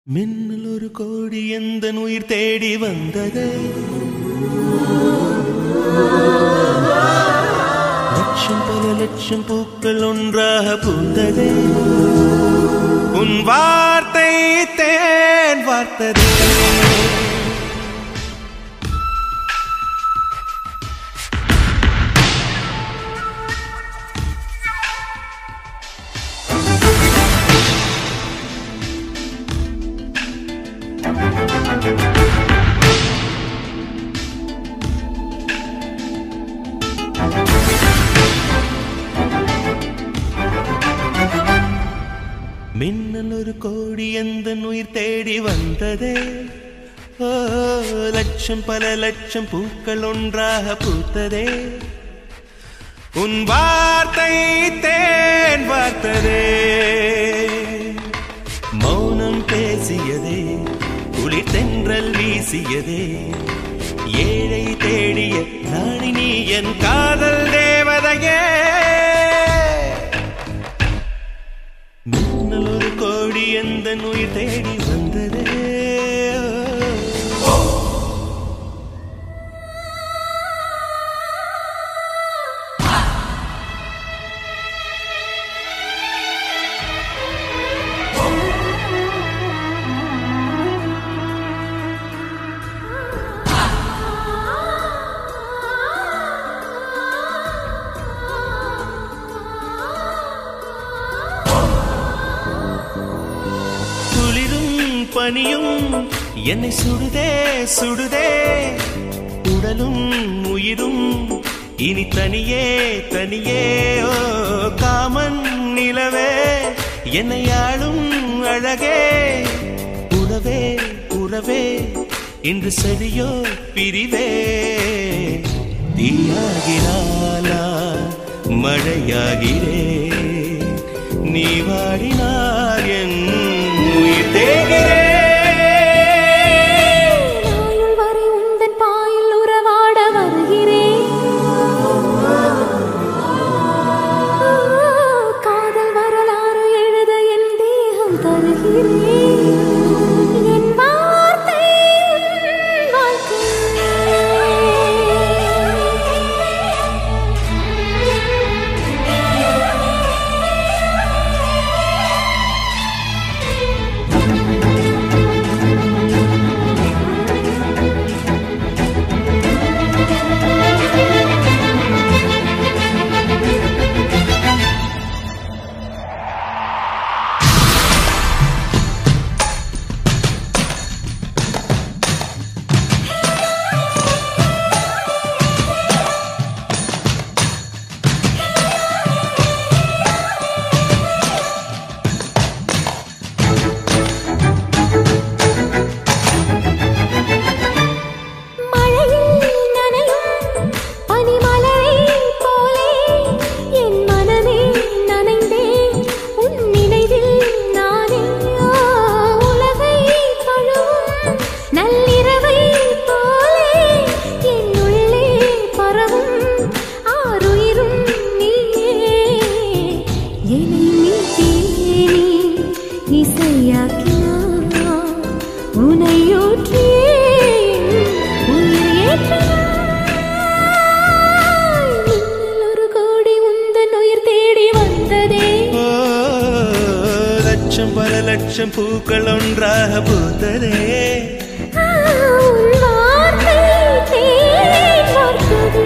மின்னல் ஒரு கோடி எந்த உயிர் தேடி வந்தது லட்சம் பல லட்சம் பூக்கள் ஒன்றாக பூந்தது உன் வார்த்தை தேன் வார்த்ததே மின்னல் ஒரு கோடி எந்த உயிர் தேடி வந்ததே ஓ லட்சம் பல லட்சம் பூக்கள் ஒன்றாக பூத்ததே உன் வார்த்தை தேன் வார்த்ததே மௌனம் பேசியதே குளிர் தென்றல் வீசியதே ஏழை தேடிய ராணி நீ என் காதல் தேவதையே மின்னல் ஒரு கோடி எந்த உயிர் தேடி வந்ததே குளிரும் பனியும் என்னை சுடுதே சுடுதே உடலும் உயிரும் இனி தனியே தனியே ஓ காமன் நிலவே என்னை ஆளும் அழகே உறவே உறவே இன்று செடியோ பிரிவே தீயாகினாலா மழையாகிறே நீ வாடினார் என் உயிர் தேகிறே நாயுள் வரை உந்தன் பாயில் உறவாட வருகிறேன் காதல் வரலாறு எழுத என் தேகம் தருகிறேன் என் வார்த்தை உன் மழையில் நனையும் பனிமலரைப் போலே என் மனமே நனைந்தே உன் நினைவில் நானே உலகைத் தழுவும் நள்ளிரவைப் போலே என் உள்ளே பரவும் ஆருயிரும் நீயே என்னை மீட்டேனே இசையாக்கினார் உனையூற்றியே உயிர் ஏற்றினாய். மின்னல் ஒரு கோடி உந்தன் உயிர் தேடி வந்ததே ஓ, லட்சம் பல லட்சம் பூக்கள் ஒன்றாக பூத்ததே ஆ, உன் வார்த்தை தேன் வார்த்ததே.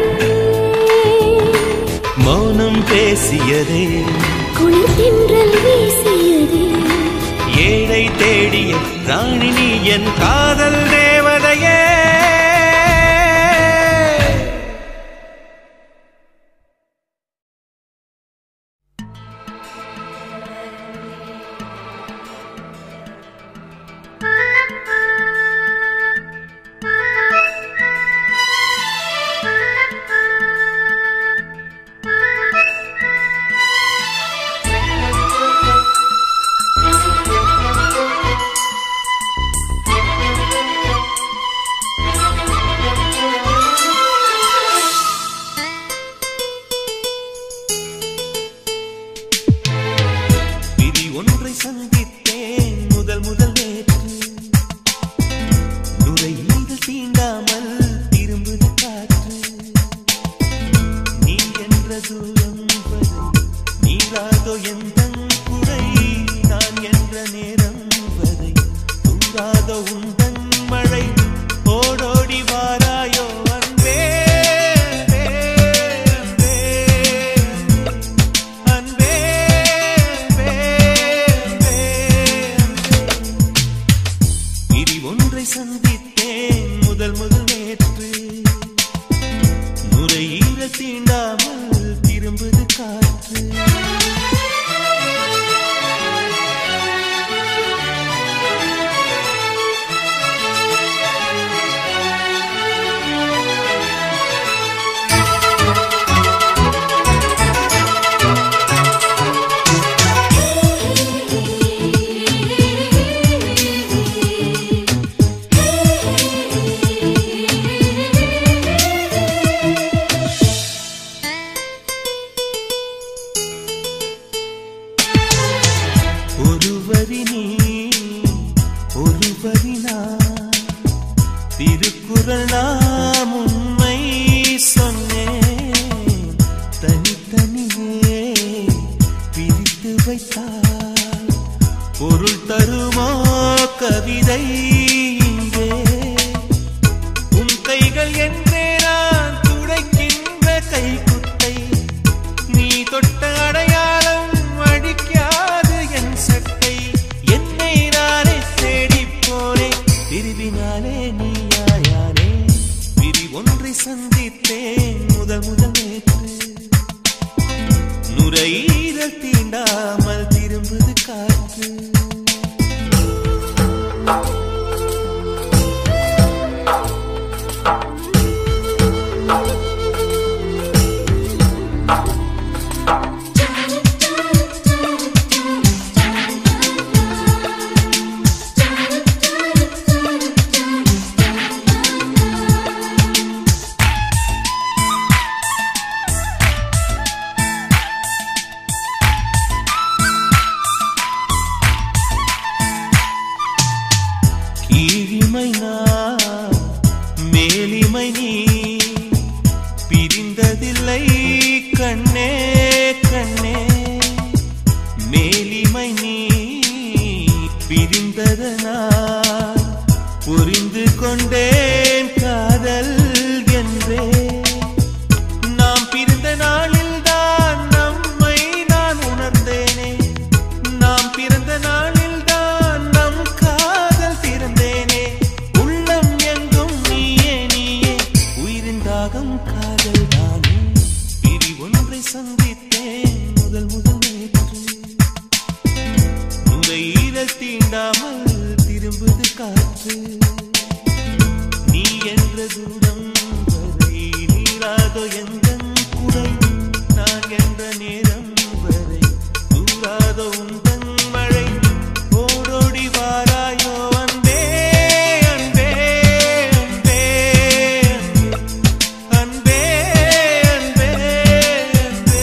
மௌனம் பேசியதே குளிர் தென்றல் வீசியதே ஏழை தேடிய ராணி நீ என் காதல் தேவதையே ஆ தூராத உந்தன் மழை ஓடோடி வாராயோ அன்பே அன்பே, அன்பே, அன்பே, அன்பே, அன்பே. பிரி ஒன்றை சந்தித்தேன் முதல் முதல் நேற்று நுரையீர தீண்டாமல் திரும்புது காற்று ஒருவரி நீ ஒருவரி நான் திருக்குறள் நாம் உண்மை சொன்னேன் தனித்தனியே பிரித்து வைத்தால் பொருள் தருமோ கவிதை இங்கே உன் கைகள் என்றே நான் துடைக்கின்ற கைக்குட்டை நீ தொட்ட அடையாளம் அடிக்காது என் சட்டை என்னை நானே தேடிப் போனேன் பிரிவினாலே நீயாயானே பிரி ஒன்றை சந்தித்தேன் முதல் முதல் நேற்று நுரையீரல் தீண்டாமல் திரும்புது காற்று கீழிமை நான் மேலிமை நீ பிரிந்ததில்லை கண்ணே கண்ணே மேலிமை நீ பிரிந்ததனால் புரிந்து கொண்டேன் காதல் என்றே நாம் பிறந்த நாளில் தான் நம்மை நான் உணர்ந்தேனே நாம் பிறந்த நாளில் தான் நம் காதல் திறந்தேனே உள்ளம் எங்கும் நீயே நீயே உயிரின் தாகம் காதல் தானே பிரி ஒன்றை சந்தித்தேன் முதல் முதல் நேற்று நுரையீரல் தீண்டாமல் திரும்புது காற்று நீ என்ற தூரம் வரை நீளாதோ எந்த குறை நான் என்ற நேரம் வரை தூராதோ உந்தன் மழை ஓடோடி வாராயோ அன்பே அன்பே அன்பே அன்பே அன்பே அன்பே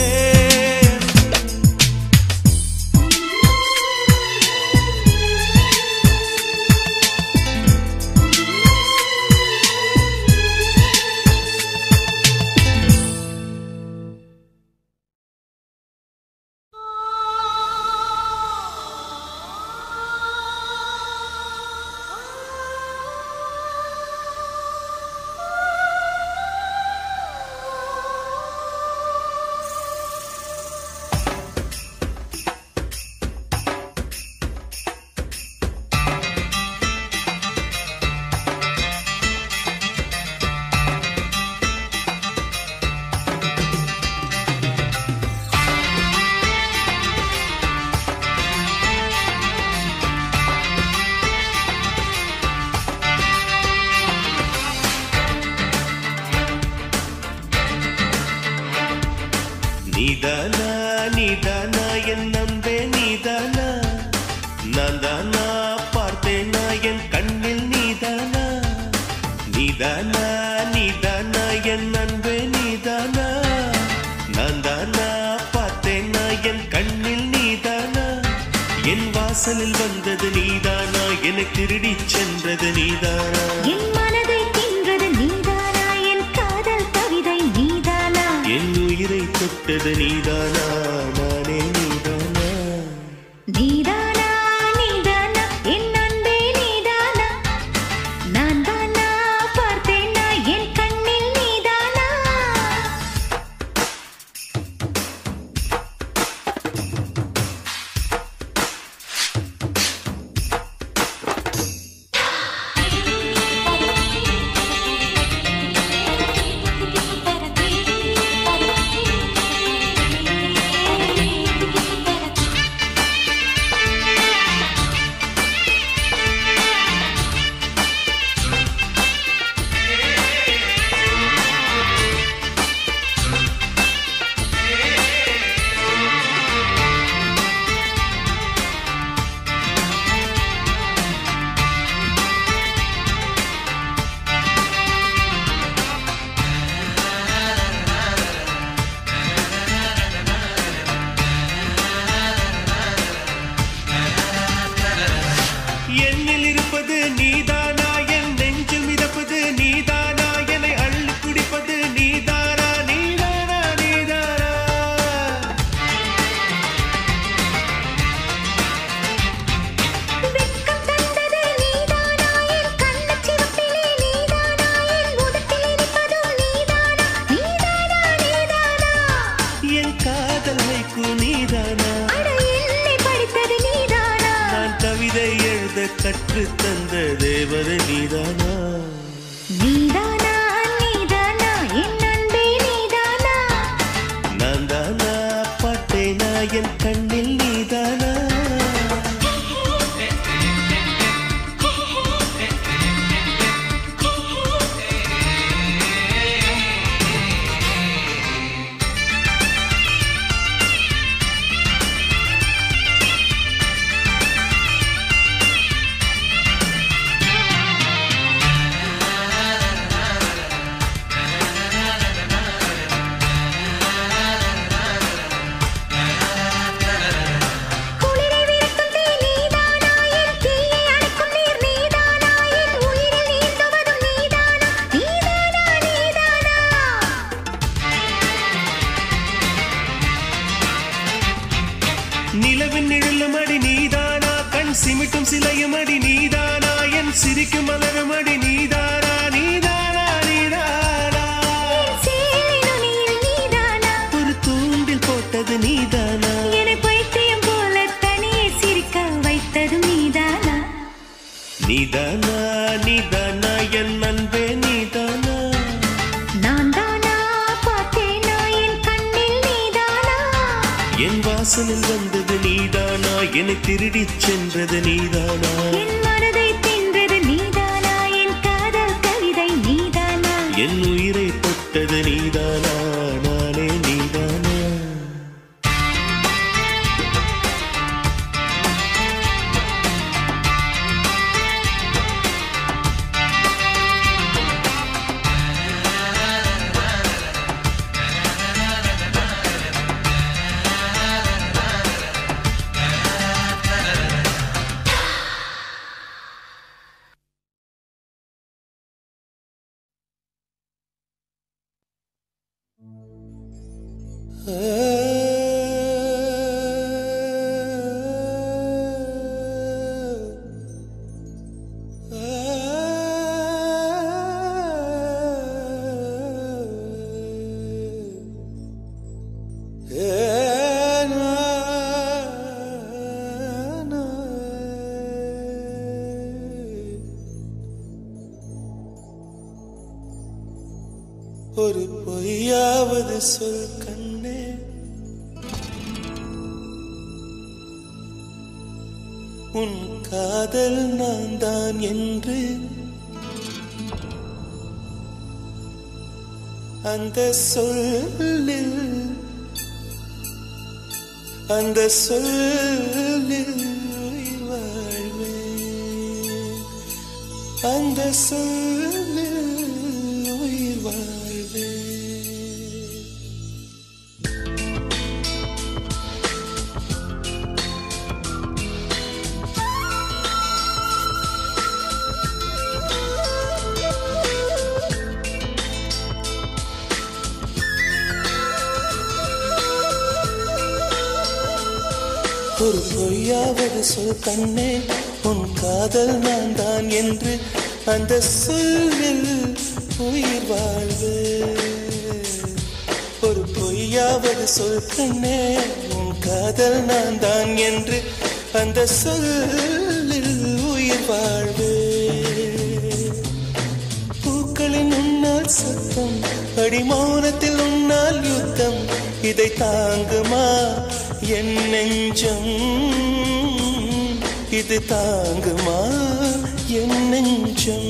நீதானா நீதானா என் நம்பே நீதானா நான் தானா பார்த்தேனா என் கண்ணில் நீதானா நீதானா நீதானா என் அன்பே நீதானா நான் தானா பார்த்தேனா என் கண்ணில் நீதானா என் வாசலில் வந்தது நீதானா என்னை திருடிச் சென்றது நீதானா என் மனதை தின்றது நீதானா என் காதல் கவிதை நீதானா என் உயிரை தொட்டது நீதானா நானே நீதானா நீதானா நீதானா என் அன்பே நீதானா என்னில் இருப்பது நீதானா என் நெஞ்சில் மிதப்பது நீதானா என்னை அள்ளி குடிப்பது நீதானா நீதானா நீதானா வெட்கம் தந்தது நீதானா என் கண்ணச் சிவப்பிலே நீதானா என் உதட்டில் இனிப்பதும் நீதானா நீதானா நீதானா என் காதல் வைக்கு நீதானா அட என்னை படித்தது நீதானா நான் கவிதை எழுத கற்றுத் தந்த தேவதை நீதானா நீதானா நீதானா என் அன்பே நீதானா நான் தானா பாட்டேனா என் கண்ணில் நீதானா குளிரை விரட்டும் தீ நீதானா என் தீயை அணைக்கும் நீர் நீதானா என் உயிரில் நீந்துவதும் நீதானா நீதானா நீதானா நிலவின் நிழலும் அடி நீதானா கண் சிமிட்டும் சிலையும் அடி நீதானா என் சிரிக்கும் மலரும் அடி நீதானா நீதானா நீதானா சேலை நுனியில் நீதானா ஒரு தூண்டில் போட்டது நீதானா என்னை பைத்தியம் போல தனியே சிரிக்க வைத்தது நீதானா நீதானா நீதானா என் அன்பே நீதானா நான் தானா பார்த்தேனா என் கண்ணில் நீதானா என் வாசலில் வந்தது நீதானா என்னை திருடிச் சென்றது நீதானா என் மனதை தின்றது நீதானா என் காதல் கவிதை நீதானா என் உயிரை தொட்டது நீதானா நானே நீதானா ஒரு பொய்யாவது சொல் கண்ணே உன் காதல் நான் தான் என்று அந்த சொல்லில் அந்த சொல்லில் உயிர் வாழ்வேன் அந்த சொல்லில் உயிர் வாழ்வேன் ஒரு பொய்யாவது சொல் கண்ணே உன் காதல் நான் தான் என்று அந்த சொல்லில் உயிர் வாழ்வு ஒரு பொய்யாவது சொல் கண்ணே உன் காதல் நான் தான் என்று அந்த சொல்லில் உயிர் வாழ்வு பூக்களின் உன்னால் சத்தம் அடிமௌனத்தில் உன்னால் யுத்தம் இதை தாங்குமா என் நெஞ்சம் இது தாங்குமா என் நெஞ்சம்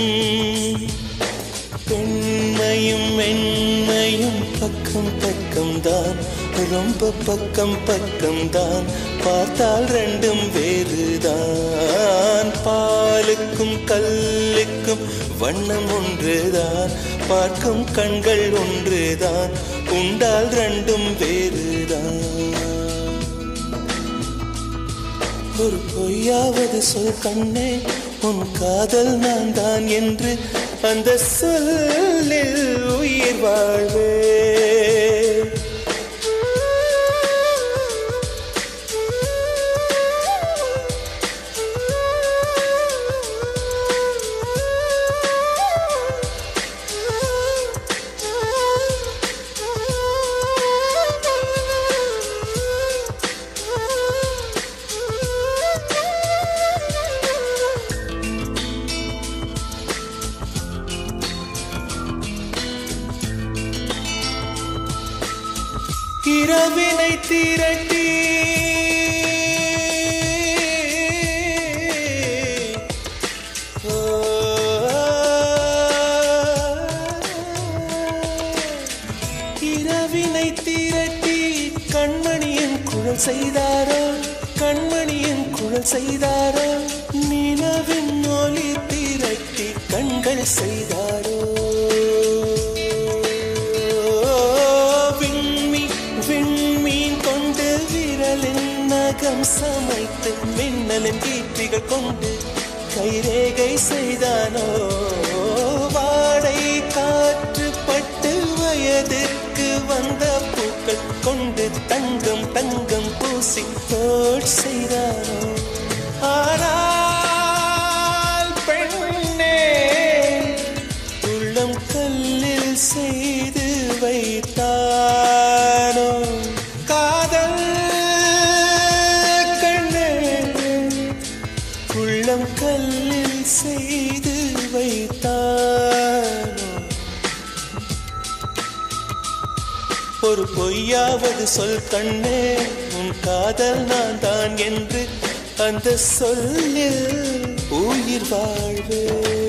பெண்மையும் மென்மையும் பக்கம் பக்கம் தான் ரொம்ப பக்கம் பக்கம் தான் பார்த்தால் ரெண்டும் வேறுதான் பாலுக்கும் கல்லுக்கும் வண்ணம் ஒன்றுதான் பார்க்கும் கண்கள் ஒன்றுதான் உண்டால் ரெண்டும் வேறுதான் ஒரு பொய்யாவது சொல் கண்ணே உன் காதல் நான் தான் என்று அந்த சொல்லில் உயிர் வாழ்வே இரவினை திரட்டி ஓ, இரவினை திரட்டி கண்மணியின் குழல் செய்தாரோ கண்மணியின் குழல் செய்தாரோ நிலவின் ஒளி திரட்டி கண்கள் செய்தாரோ விண்மீன் விண்மீன் கொண்டு விரலின் நகம் சமைத்து மின்னலின் கீற்றிகள் கொண்டு கைரேகை செய்தானோ வாடை காற்று பட்டு வயதுக்கு வந்த பூக்கள் கொண்டு தங்கம் தங்கம் பூசி தோட் செய்தானோ ஆனால் பெண்ணே உள்ளம் கல்லில் செய்து வைத்தானோ காதல் கண்ணே உள்ளம் கல்லில் செய்து வைத்தானோ ஒரு பொய்யாவது சொல் கண்ணே உன் காதல் நான் தான் என்று அந்த சொல்லில் உயிர் வாழ்வே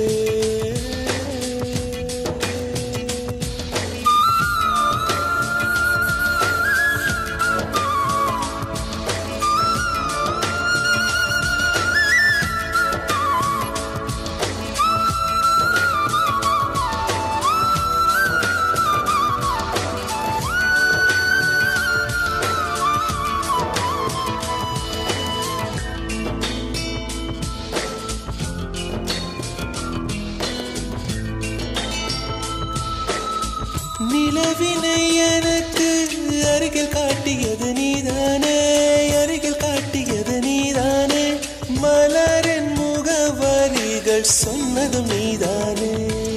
நிலவினை எனக்கு அருகில் காட்டியது நீதானே அருகில் காட்டியது நீதானே மலரின் முகவரிகள் சொன்னதும் நீதானே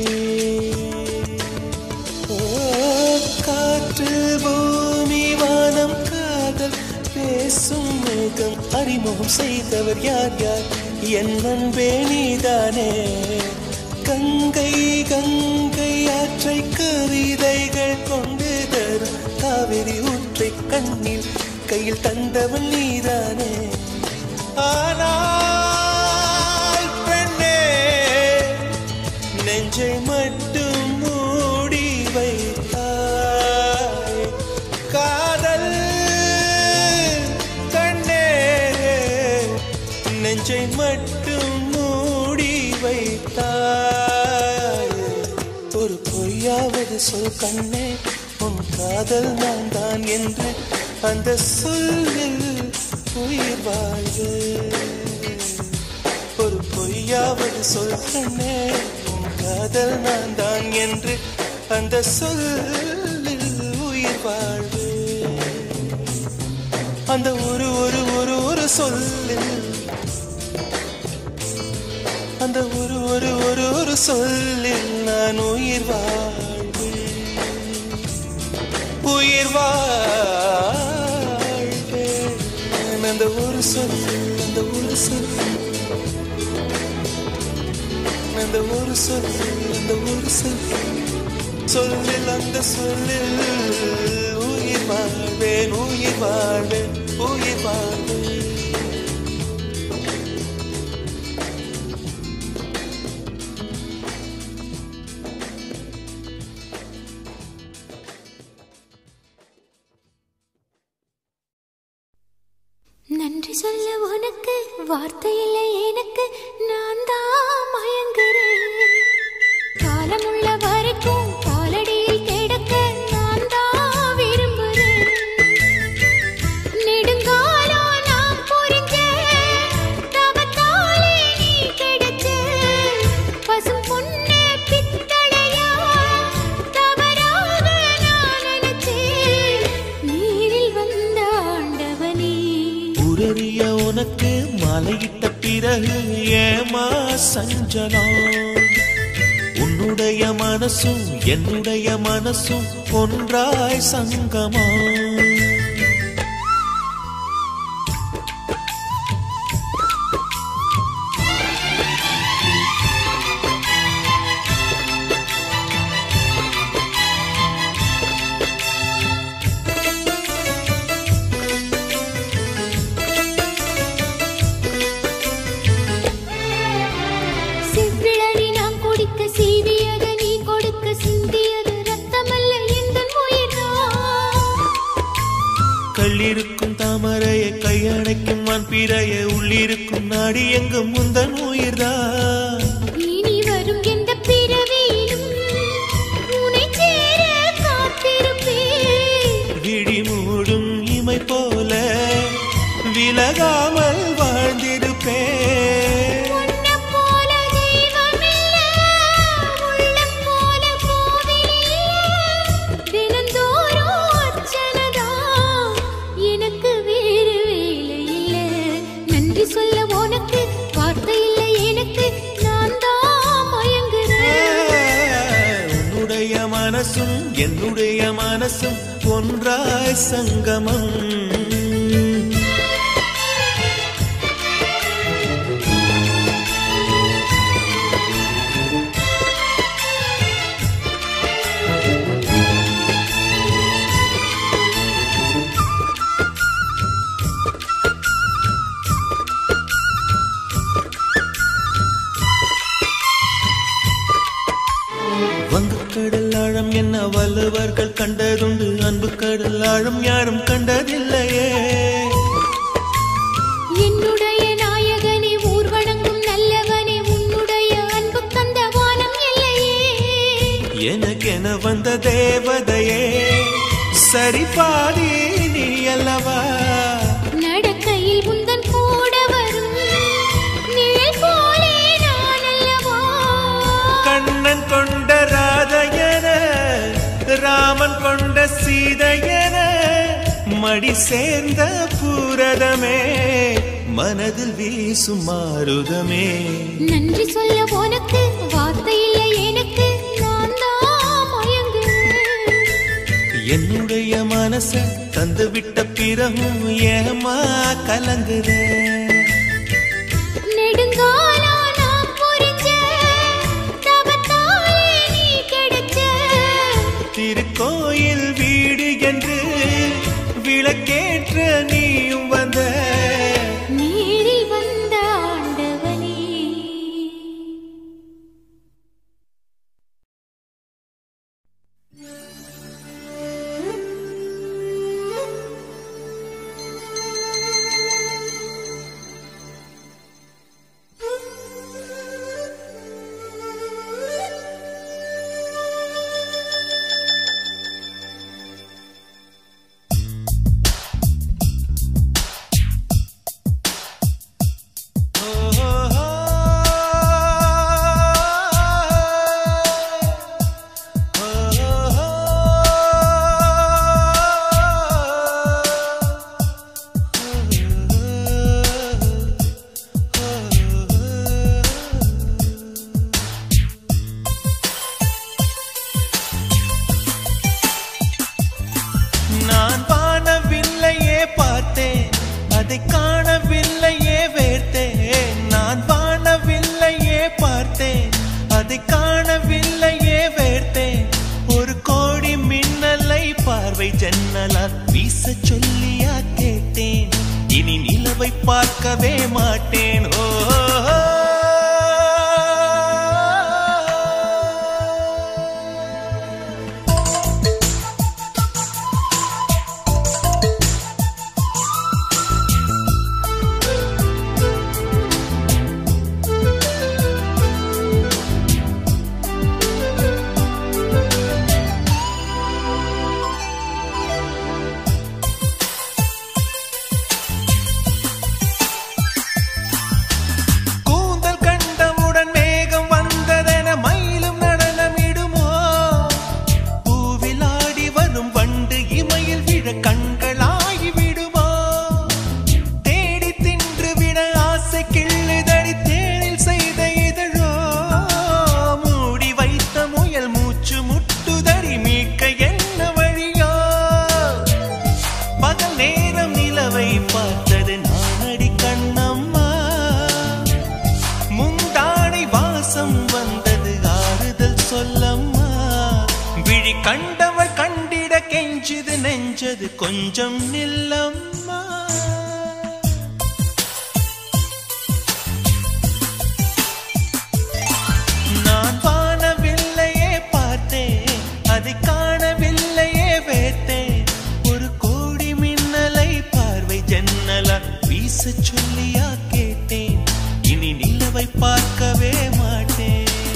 ஓ, காற்று பூமி வானம் காதல் பேசும் மேகம் அறிமுகம் செய்தவர் யார் யார் என் அன்பே நீதானே கங்கை கங்கை ஆற்றை கவிதைகள் கொண்டு தரும் காவிரி ஊற்றை கண்ணில் கையில் தந்தவன் நீதானே ஆனால் பெண்ணே நெஞ்சை மட்டும் மூடி வைத்தாய் காதல் கண்ணே நெஞ்சை மட்டும் மூடி வைத்தாய் ஒரு பொய்யாவது சொல் கண்ணே உன் காதல் நான் தான் என்று அந்த சொல்லில் உயிர் வாழ்வு ஒரு பொய்யாவது சொல் கண்ணே உன் காதல் நான் தான் என்று அந்த சொல்லில் உயிர் வாழ்வு அந்த ஒரு ஒரு ஒரு ஒரு சொல்லில் அந்த ஒரு ஒரு ஒரு ஒரு சொல்லில் நான் உயிர் வாழ்வேன் உயிர் வாழ்வேன் அந்த ஒரு சொல் அந்த ஒரு சொல் அந்த ஒரு சொல் அந்த ஒரு சொல் சொல்லில் அந்த சொல்லில் உயிர் வாழ்வேன் உயிர் வாழ்வேன் உயிர் வாழ்வேன் நன்றி சொல்ல உனக்கு வார்த்தை இல்லை எனக்கு நான் தான் மயங்குறேன் காலமுள்ள வரைக்கும் காலடியில் கிடக்க நான் தான் விரும்புறேன் நெடுங்காலம் நாம் புரிஞ்ச ஏமா சஞ்சலம் உன்னுடைய மனசும் என்னுடைய மனசும் ஒன்றாய் சங்கமா செவ்விழலி நாம் குடிக்க சீவியது நீ கொடுக்க சிந்தியது ரத்தமல்ல எந்தன் உயிர்தான் கள்ளிருக்கும் தாமரைய கையணைக்கும் வான் பிறைய உள்ளிருக்கும் நாடி எங்கும் முந்தன் உயிர்தான் இனி வரும் எந்த பிறவியிலும் உன்னை சேர காத்திருப்பேன் விழி மூடும் இமை போல விலகாமல் வாழ்ந்திருப்பேன் உன்னைப் போல தெய்வமில்ல, உள்ளம் போல கோவிலில்ல. தினந்தோறும் அர்ச்சனைதான், எனக்கு வேறு வேலை இல்ல. நன்றி சொல்ல உனக்கு வார்த்தை இல்லை எனக்கு நான் தான் மயங்குறேன் உன்னுடைய மனசும் என்னுடைய மனசும் ஒன்றாய் சங்கமம் வங்கக்கடல் ஆழம் என்ன வள்ளுவர்கள் கண்டதுண்டு அன்பு கடல் ஆழம் யாரும் கண்டதில்லையே என்னுடைய நாயகனே ஊர்வணங்கும் நல்லவனே உன்னுடைய அன்பு கந்த வானம் இல்லையே எனக்கென வந்த தேவதையே சரி பாதி நீ அல்லவா நடக்கையில் உந்தன் கூட வரும் நிழல் போலே நான் அல்லவா கண்ணன் கொண்ட ராதையன ராமன் கொண்ட சீதையன மடி சேர்ந்த பூரதமே மனதில் வீசும் மாருதமே நன்றி சொல்ல உனக்கு வார்த்தை இல்லை எனக்கு நான் தான் மயங்குறேன் என்னுடைய மனச தந்து விட்ட பிறகும் ஏமா கலங்குதே நெடுங்காலா நான் புரிஞ்ச தவத்தாலே நீ கிடைச்ச திருக்கோயில் வீடு என்று விளக்கேற்ற நீயும் வந்த நீரில் வந்த ஆண்டவனே நான் வானவில்லையே பார்த்தேன் அதை காணவில்லையே வேர்த்தேன் நான் வானவில்லையே பார்த்தேன் அதை காணவில்லையே வேர்த்தேன் ஒரு கோடி மின்னலை பார்வை ஜன்னலால் வீச சொல்லியா கேட்டேன் இனி நிலவை பார்க்கவே மாட்டேன் ஓ கண்டவள் கண்டிட கெஞ்சுது நெஞ்சது கொஞ்சம் நில்லம்மா நான் வானவில்லையே பார்த்தேன் அதை காணவில்லையே வேத்தேன் ஒரு கோடி மின்னலை பார்வை ஜன்னலா வீச சொல்லியா கேட்டேன் இனி நிலவை பார்க்கவே மாட்டேன்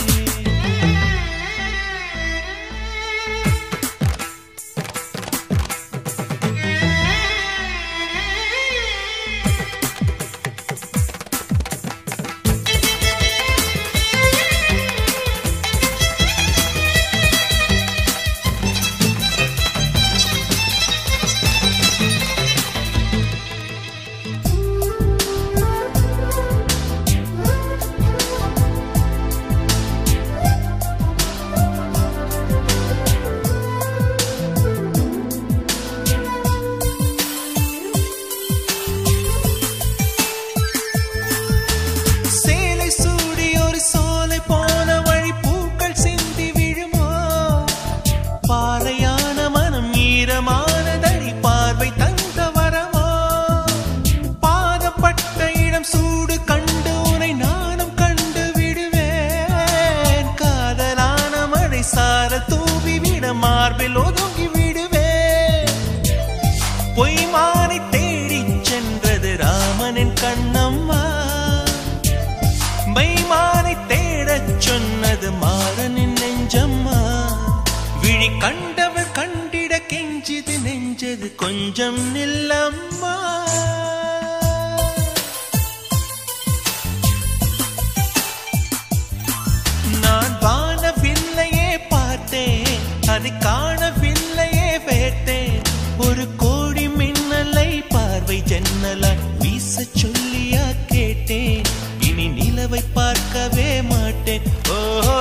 சேலை சூடி ஒரு சோலை போன வழி பூக்கள் சிந்தி விழுமோ பாறையான மனம் ஈரமானதடி பார்வை தந்த வரமோ பாதப்பட்ட இடம் சூடு கண்டு உனை நானும் கண்டு விடுவேன் காதலான மழை சார தூவி விட மார்பில் ஒதுங்கி விடுவேன் பொய்மானை தேடிச் சென்றது ராமனின் கண்ணம்மா மைமானை தேடச் சொன்னது மாறனின் நெஞ்சம்மா விழி கண்டவர் கண்டிட கெஞ்சிது நெஞ்சது கொஞ்சம் நில்லம்மா நான் வானவில்லையே பார்த்தேன் அதை காணவில்லையே வேட்டேன் ஒரு கோடி மின்னலை பார்வை ஜன்னலா வீச சொல்லியா கேட்டேன் இனி நிலவை பார்க்கவே மாட்டேன் ஓஹோ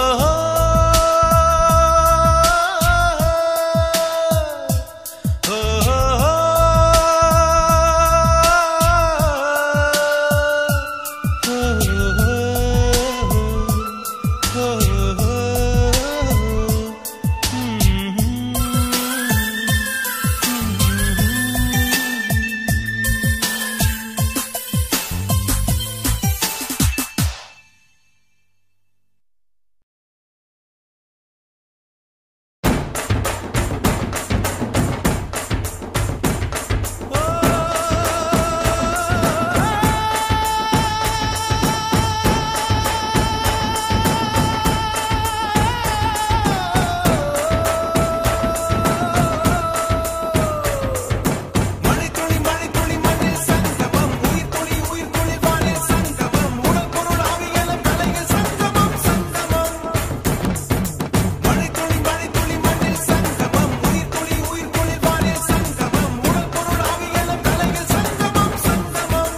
மழைத்துளி மழைத்துளி மண்ணில் சங்கமம் உயிர் துளி உயிர் துளி வானில் சங்கமம் உடல் பொருள் ஆவியலும் கலையில் சங்கமம் சங்கமம் மழைத்துளி மழைத்துளி மண்ணில் சங்கமம் உயிர் துளி உயிர் துளி வானில் சங்கமம் உடல் பொருள் ஆவியலும் கலையில் சங்கமம் சங்கமம்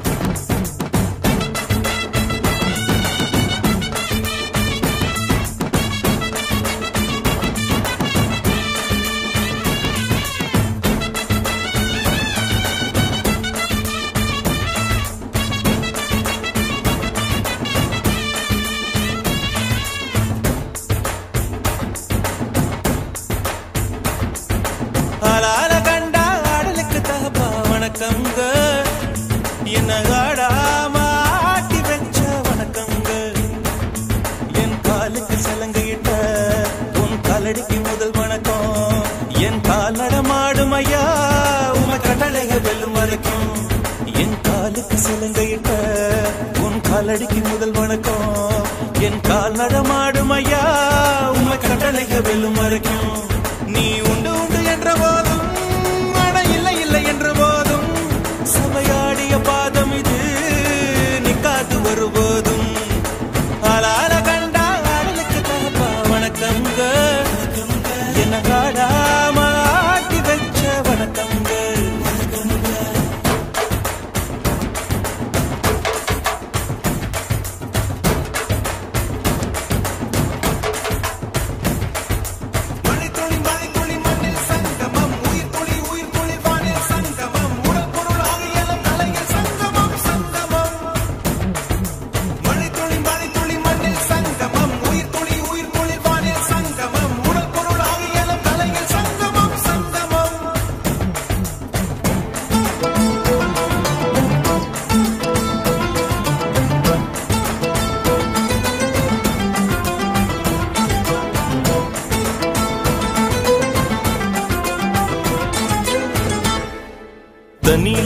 ஆளால கண்டா ஆடலுக்கு தகப்பா வணக்கங்க என்ன ஆடாம ஆட்டி வச்ச வணக்கங்க என் காலுக்கு சலங்கையிட்ட உன் காலடிக்கு முதல் வணக்கம் என் கால் நடமாடும் ஐயா உம கட்டளைக வெல்லும் வரைக்கும் என் காலுக்கு சலங்கையிட்ட உன் காலடிக்கு முதல் வணக்கம் என் கால் நடமாடும் ஐயா உம கட்டளைக வெல்லும் வரைக்கும் நீ உண்டு உண்டு என்ற போதும் ஆனா இல்லை இல்லை என்ற போதும் சபையாடிய பாதம் இது நிக்காது வருபோதும் ஆளால கண்டா ஆடலுக்கு தகப்பா வணக்கங்க என்ன காடாம ஆட்டி வச்ச வணக்கங்க மழைத்துளி மழைத்துளி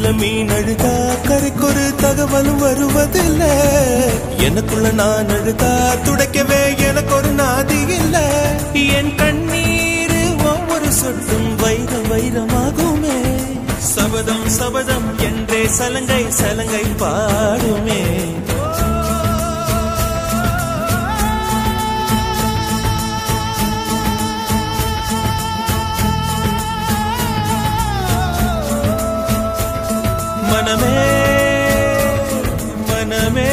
கடல்ல மீன் அழுதா கரைக்கொரு தகவலும் வருவதில்ல எனக்குள்ள நான் அழுதா துடைக்கவே எனக்கு ஒரு நாதி இல்ல என் கண்ணீர் ஒவ்வொரு சொட்டும் வைர வைரமாகுமே சபதம் சபதம் என்றே சலங்கை சலங்கை பாடுமே மனமே மனமே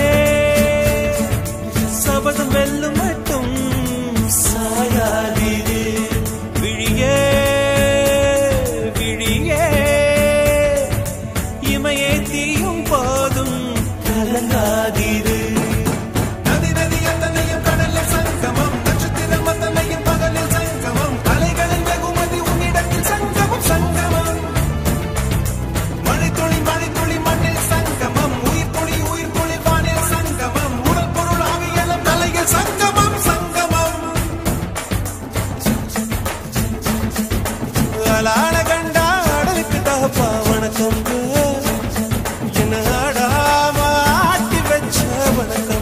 சபதம் வெல்லும் மட்டும் சாயாதிரு விழியே விழியே இமையே தீயும் போதும் கலங்காதிரு நதி நதி அத்தனையும் கடலில் சங்கமம் நட்சத்திரம் அத்தனையும் பகலில் சங்கமம் அலைகளின் வெகுமதி உன்னிடத்தில் சங்கமம் சங்கமம் மழை துளி மழை துளி மண்ணில் சங்கமம் உயிர் துளி உயிர் துளி வானில் சங்கமம் உடல் பொருள் ஆவியலம் தலையில் சங்கமம் சங்கமம் அலால கண்டா அடலுக்கு தகப்பா வணக்கம் என்ன ஆடாம ஆட்டி வச்ச வணக்கம்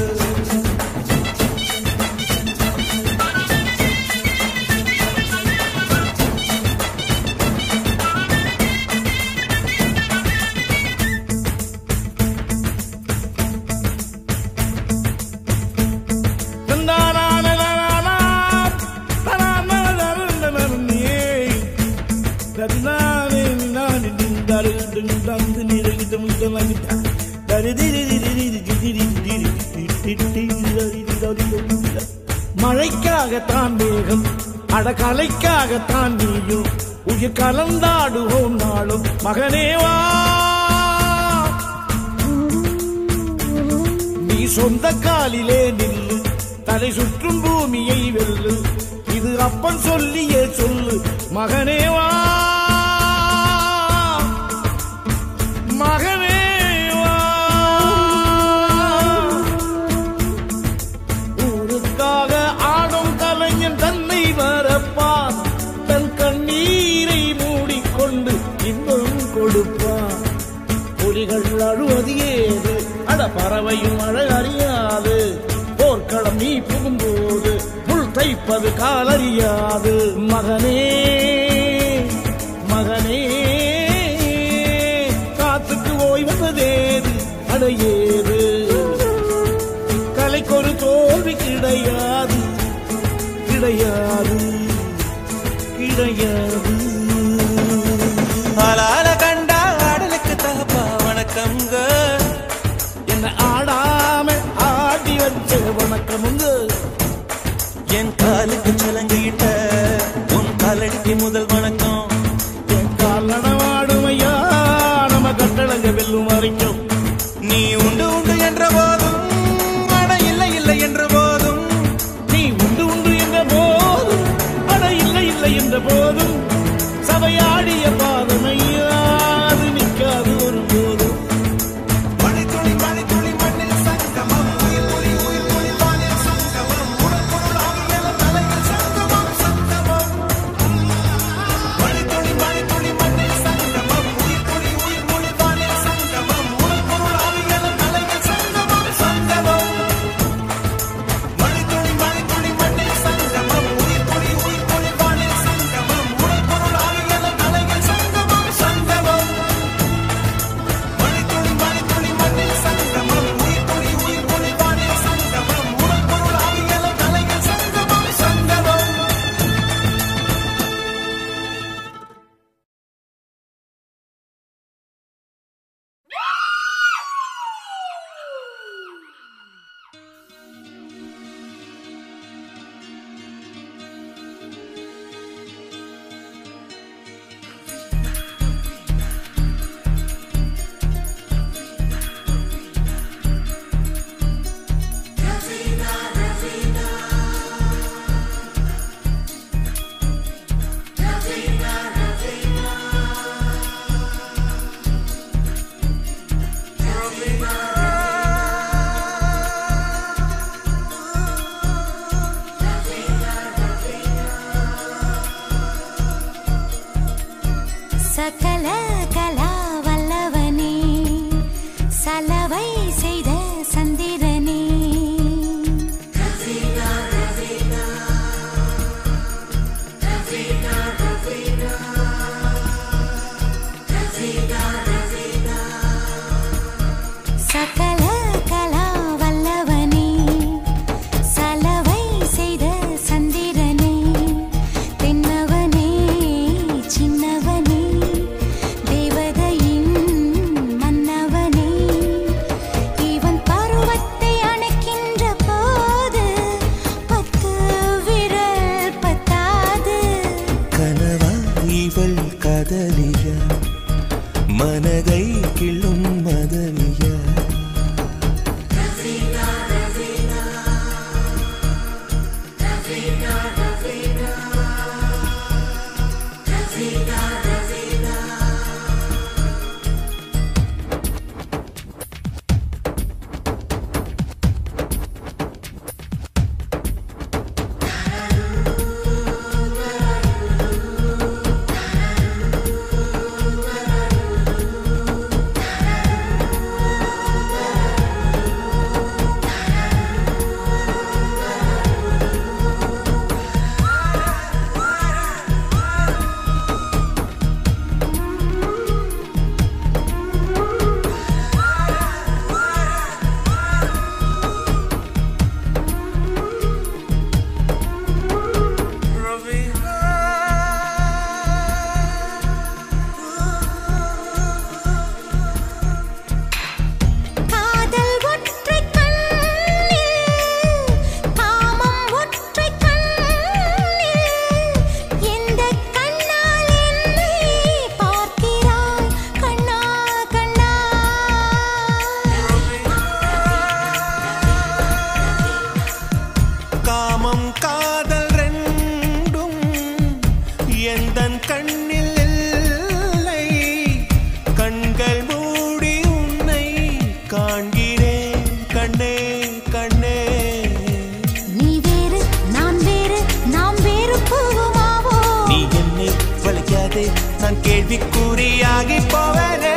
மழைக்காகத்தான் மேகம் அடகலைக்காகத்தான் நீயும் உயிர் கலந்தாடுவோம் நாளும் மகனேவா நீ சொந்த காலிலே நில்லு தலை சுற்றும் பூமியை வெல்லு இது அப்பன் சொல்லியே சொல்லு மகனேவா மகனேவா ஊருக்காக ஆடும் கலைஞன் தன்னை வரப்பான் தன் கண்ணீரை மூடிக்கொண்டு இன்பம் கொடுப்பான் புலிகள் அழுவது ஏது அட பறவையும் அழ அறியாது போர்க்களம் நீ புகும்போது முள் தைப்பது காலறியாது மகனே மகனே காத்துக்கு ஓய்வதேது அடையேது கலைக்கொரு தோல்வி கிடையாது கிடையாது கிடையாது அலால கண்டா அடலுக்கு தகப்பா வணக்கம்ங்க என்ன ஆடாம ஆடி வச்ச வணக்கமுங்க என் காலுக்கு சலங்கையிட்ட உன் காலடிக்கு முதல் வணக்கம் என் கால் நடமாடுமையா நம்ம கட்டளங்க வெல்லும் வரைக்கும் நீ உண்டு உண்டு என்ற போதும் அட இல்லை இல்லை என்ற போதும் நீ உண்டு உண்டு என்ற போதும் அட இல்லை இல்லை என்ற போதும் சபையாடிய பாதமையா அது நிற்காது ஒரு போதும் மழை துளி மழை துளி மண்ணில் சங்கமம் உயிர் துளி உயிர் துளி வானில் சங்கமம் உடல் பொருள் ஆவியலம் தலையில் சங்கமம் சங்கமம் கேள்விக்குறியாகி போவனே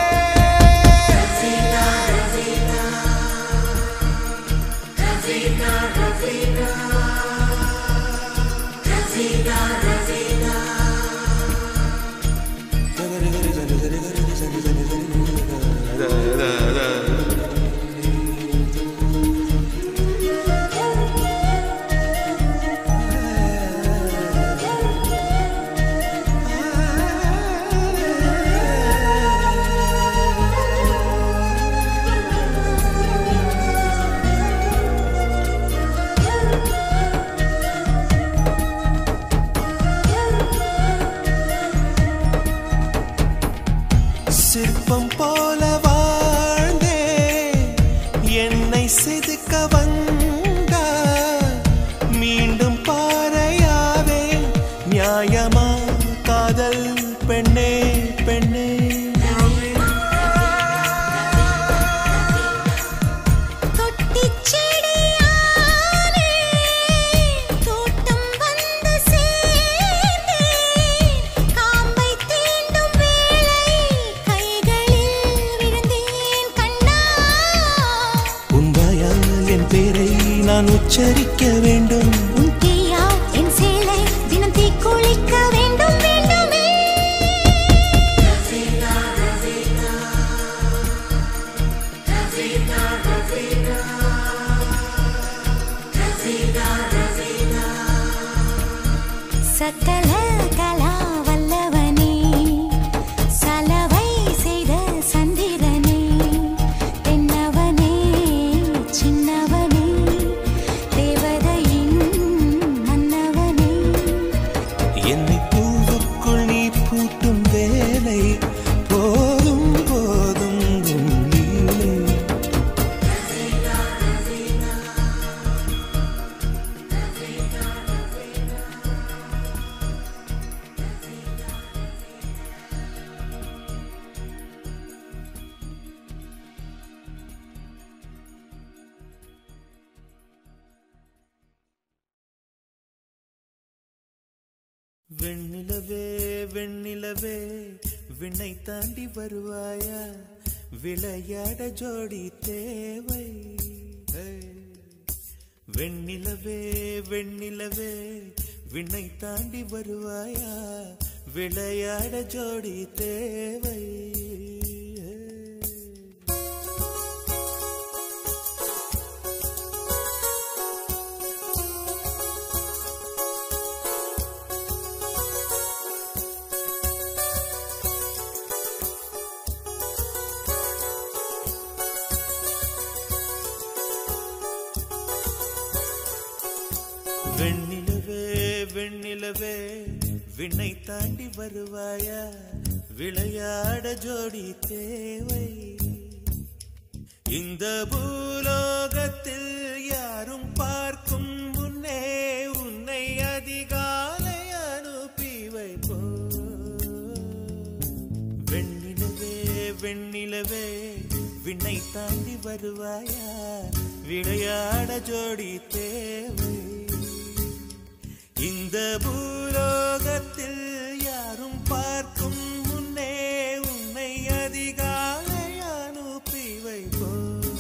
சிற்பம் போல வாழ்ந்தே என்னை செதுக்க வந்தா மீண்டும் பாறையாவே நியாயமா காதல் பெண்ணே பெண்ணே தொட்டிச் செடியானே தோட்டம் வந்து சேர்ந்தேன் காம்பை தீண்டும் வேளை கைகளில் விழுந்தேன் கண்ணா உன் வாயால் என் பேரை நான் உச்சரிக்க வேண்டும் உன் தீயா என் சேலை தினம் தீக்குளிக்க வேண்டும் வேண்டுமே சக்கல கலா வல்லவனே சலவை செய்த சந்திரனே தென்னவனே சின்னவனே தேவதையின் மன்னவனே என்னை பூவுக்குள் நீ பூட்டும் வேலை போதும் போதும் உன் லீலை வெண்ணிலவே வெண்ணிலவே விண்ணை தாண்டி வருவாயா விளையாட ஜோடி தேவை ஏய். வெண்ணிலவே வெண்ணிலவே விண்ணை தாண்டி வருவாயா விளையாட ஜோடி தேவை ஏய். வெண்ணிலவே வெண்ணிலவே விண்ணை தாண்டி வருவாயா விளையாட ஜோடி தேவை இந்த பூலோகத்தில் யாரும் பார்க்கும் முன்னே உன்னை அதிகாலை அனுப்பி வைப்போ வெண்ணிலவே வெண்ணிலவே விண்ணை தாண்டி வருவாயா விளையாட ஜோடி தேவை இந்த பூலோகத்தில் யாரும் பார்க்கும் முன்னே உன்னை அதிகாலை அனுப்பி வைப்போ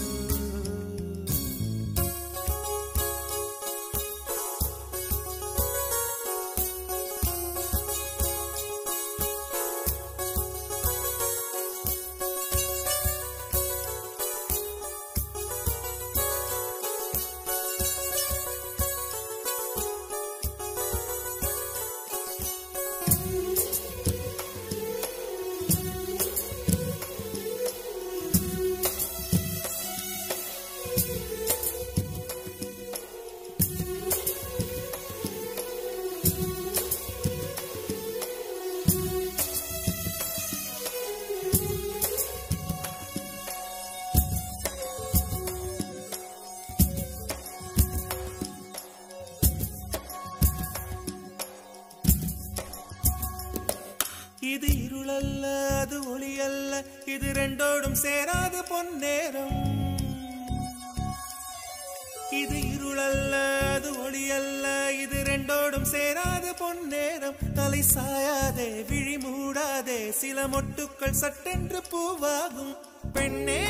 இது இருளல்ல அது ஒளி அல்ல இது ரெண்டோடும் சேராத பொன்னேரம் இது இருளல்ல அது ஒளி அல்ல இது ரெண்டோடும் சேராத பொன்னேரம் தலை சாயாதே விழி மூடாதே சில மொட்டுக்கள் சட்டென்று பூவாகும் பெண்ணே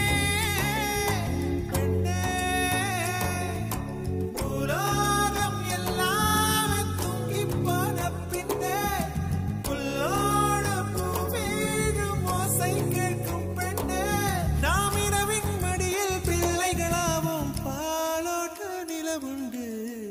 பெண்ணே, பூலோகம் எல்லாமே தூங்கிப் போன பின்னே, புல்லோட பூவீழும் ஓசை கேட்கும் பெண்ணே. நாம் இரவின் மடியில் பிள்ளைகளாவோம் பாலோட்ட நிலவுண்டு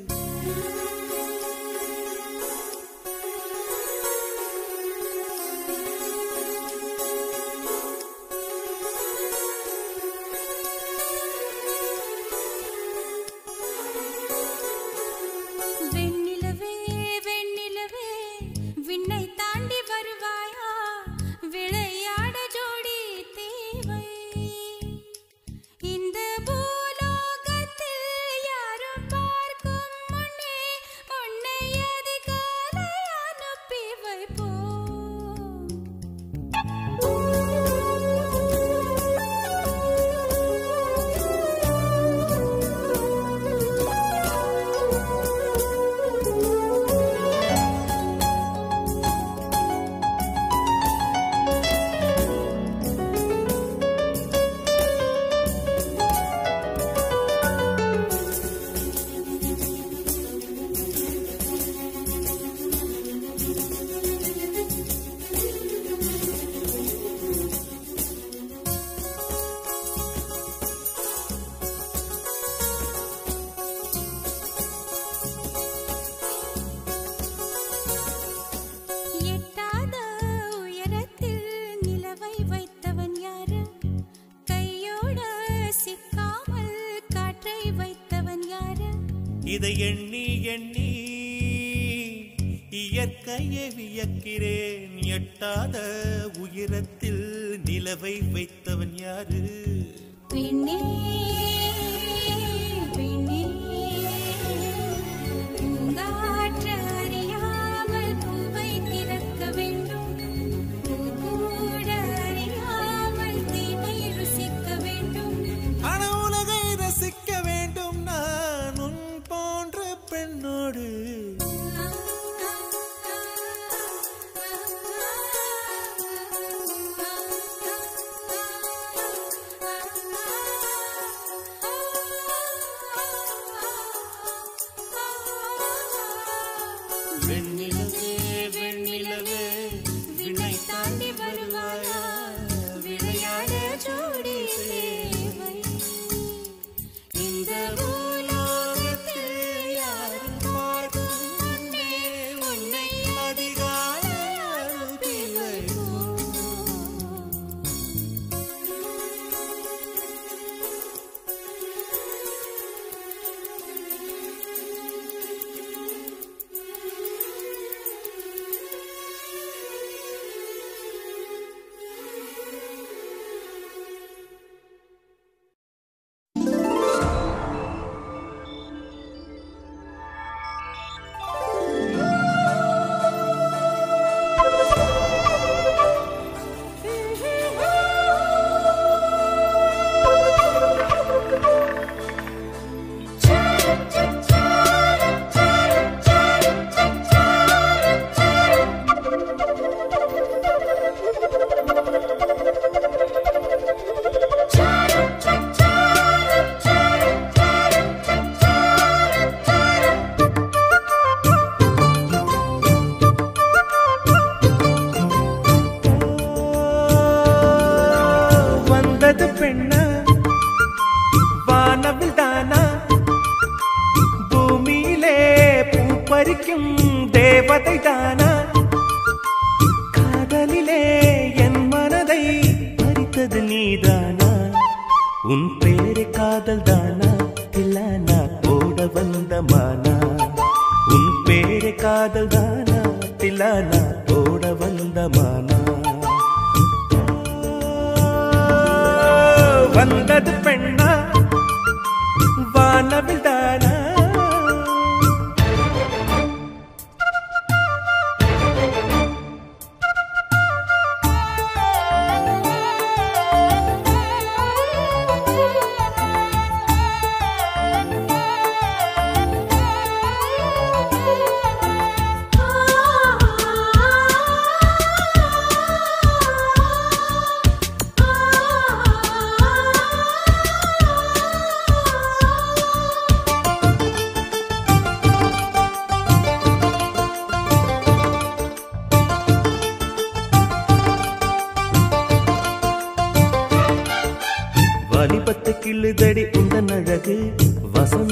வெண்ணிலவே வெண்ணிலவே விண்ணை தாண்டி வருவாயா விளையாட ஜோடி தேவை இந்த பூலோகத்தில் யாரும் பார்க்கும் முன்னே உன்னை அதிகாலை அனுப்பி வைப்போம் எட்டாத உயரத்தில் நிலவை வைத்தவன் யாரு கையோட சிக்காமல் காற்றை வைத்தவன் யாரு இதை எண்ணி எண்ணி இயற்கையை வியக்கிறேன் எட்டாத உயரத்தில் நிலவை வைத்தவன் யாரு பெண்ணே பெண்ணே பூங்காற்று அறியாமல் பூவை திறக்க வேண்டும் பூக்கூட அறியாமல் தீமை ருசிக்க வேண்டும் அன உலகை ரசிக்க வேண்டும் நான் உன் போன்ற பெண்ணோடு வெண்ணிலவே வெண்ணிலவே விண்ணை தாண்டி வருவாயா விளையாட ஜோடி தேவை இந்த பூலோகத்தில் யாரும் பார்க்கும் முன்னே உன்னை அதிகாலை அனுப்பி வைப்போம். வந்தது பெண்ணா வானவில் தானா பூமியிலே பூ பறிக்கும் தேவதை தானா காதலிலே என் மனதை பறித்தது நீதானா உன் பேரு காதல் தானா தில்லானா போட வந்த மானா உன் பேரு காதல் தானா தில்லானா போட வந்த மானா வந்தது பெண்ணா வானவில் தானா ஆ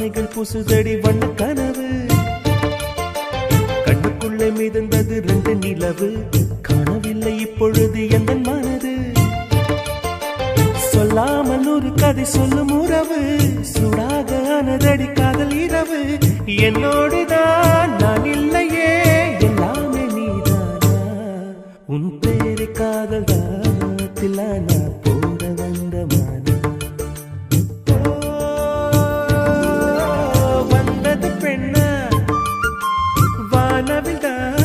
வாசனைகள் புசுதடி வண்ண கனவு கண்ணுக்குள்ளே மிதந்தது ரெண்டு நிலவு காணவில்லை இப்பொழுது எந்த மனது சொல்லாமல் ஒரு கதை சொல்லும் உறவு சூடாக ஆனதடி காதல் இரவு என்னோடுதான் நான் இல்லையே எல்லாமே நீதானா உன் பேரு காதல் தானத்திலானா போட வந்த மானா ஓ, வந்தது பெண்ணா வானவில் தானா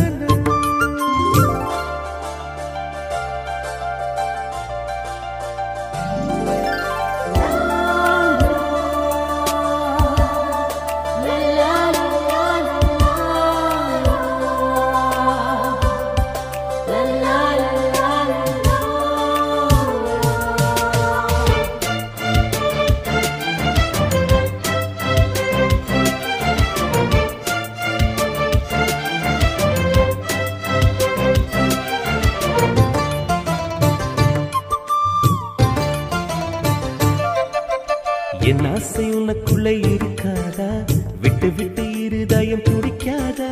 என் ஆசை உனக்குள்ள இருக்காதா விட்டு விட்டு இருதயம் துடிக்காதா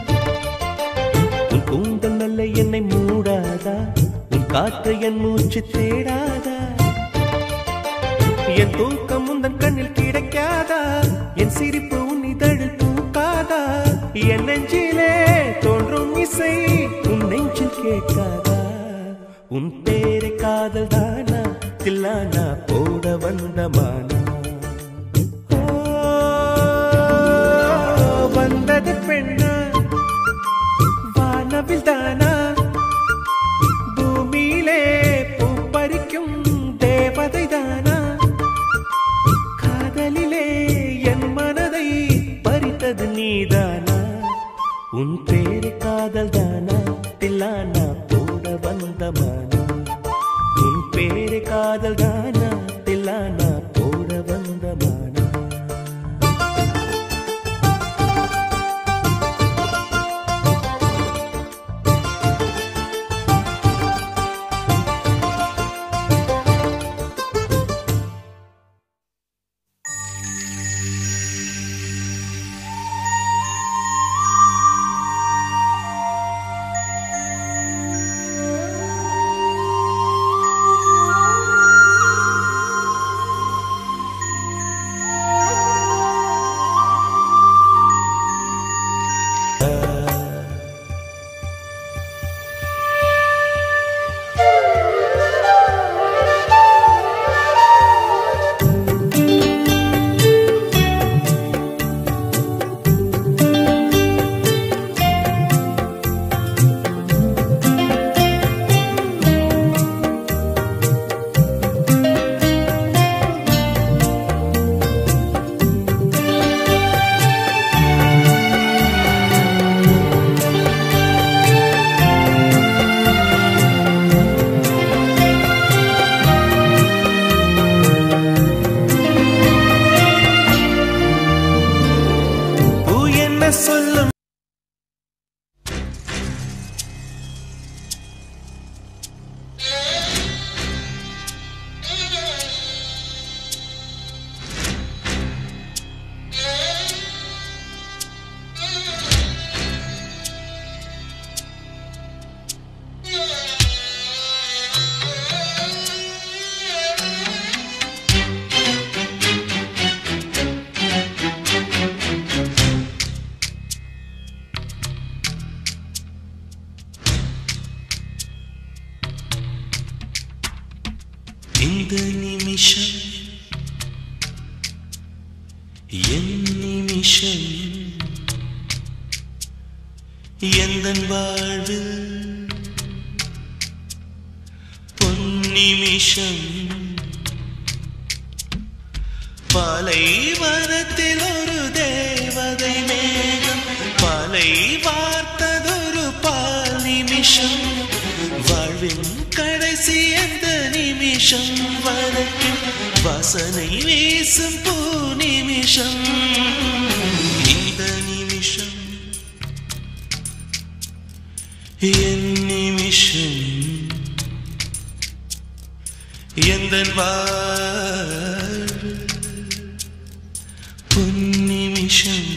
உன் கூந்தல் நல்ல என்னை மூடாதா உன் காற்று என் மூச்சு தேடாதா என் தூக்கம் உந்தன் கண்ணில் கிடைக்காதா என் சிரிப்பு உன் இதழில் பூக்காதா என் நெஞ்சிலே தோன்றும் இசை உன் நெஞ்சில் கேட்காதா உன் பேரை காதல் தானா தில்லானா போட வந்த மானா ஓ, வந்தது பெண்ணா வானவில் தானா பூமியிலே பூ பறிக்கும் தேவதை தானா காதலிலே என் மனதை பறித்தது நீதானா உன் பேரு காதல் தானா தில்லானா போட வந்த மானா உன் பேரு காதல் தானா தில்லானா போட வந்த மானா பூ என்ன சொல்லும் இந்த நிமிஷம் என் நிமிஷம் எந்த வாழ்வில் பொன்னிமிஷம் பாலைவனத்தில் ஒரு தேவதை மேகம் பாலை வார்த்ததொரு பால் நிமிஷம் வாழ்வின் கடைசி அந்த நிமிஷம் வரைக்கும் வாசனை வீசும் பூ நிமிஷம் இந்த நிமிஷம் என் நிமிஷம் எந்த வாழ்வு பொன் நிமிஷம்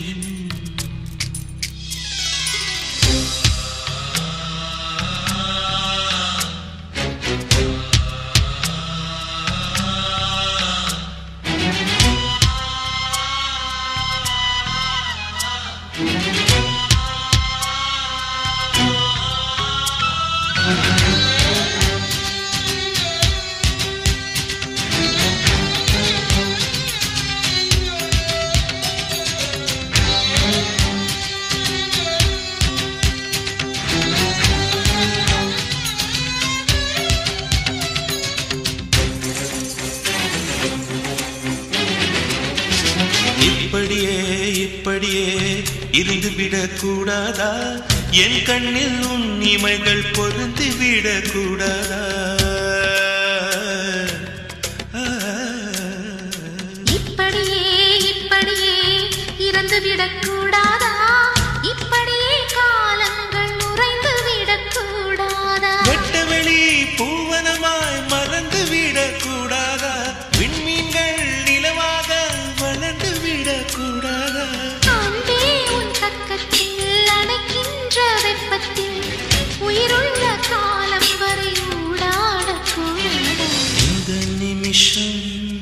இப்படியே இப்படியே இருந்து விடக்கூடாதா என் கண்ணில் உன் இமைகள் பொருந்து விடக்கூடாதா இப்படியே இப்படியே இறந்து விடக்கூடாதா இப்படியே காலங்கள் உறைந்து விடக்கூடாதா வெட்டவெளி பூவனமாய் மறந்து விடக்கூடாதா விண்மீன்கள் நிலவாக வளர்ந்து விடக்கூடாதா அன்பே உன் பக்கத்தில் அணைக்கின்ற வெப்பத்தில் உயிருள்ள காலம் வரை ஊடாடக்கூடாதா இந்த நிமிஷம்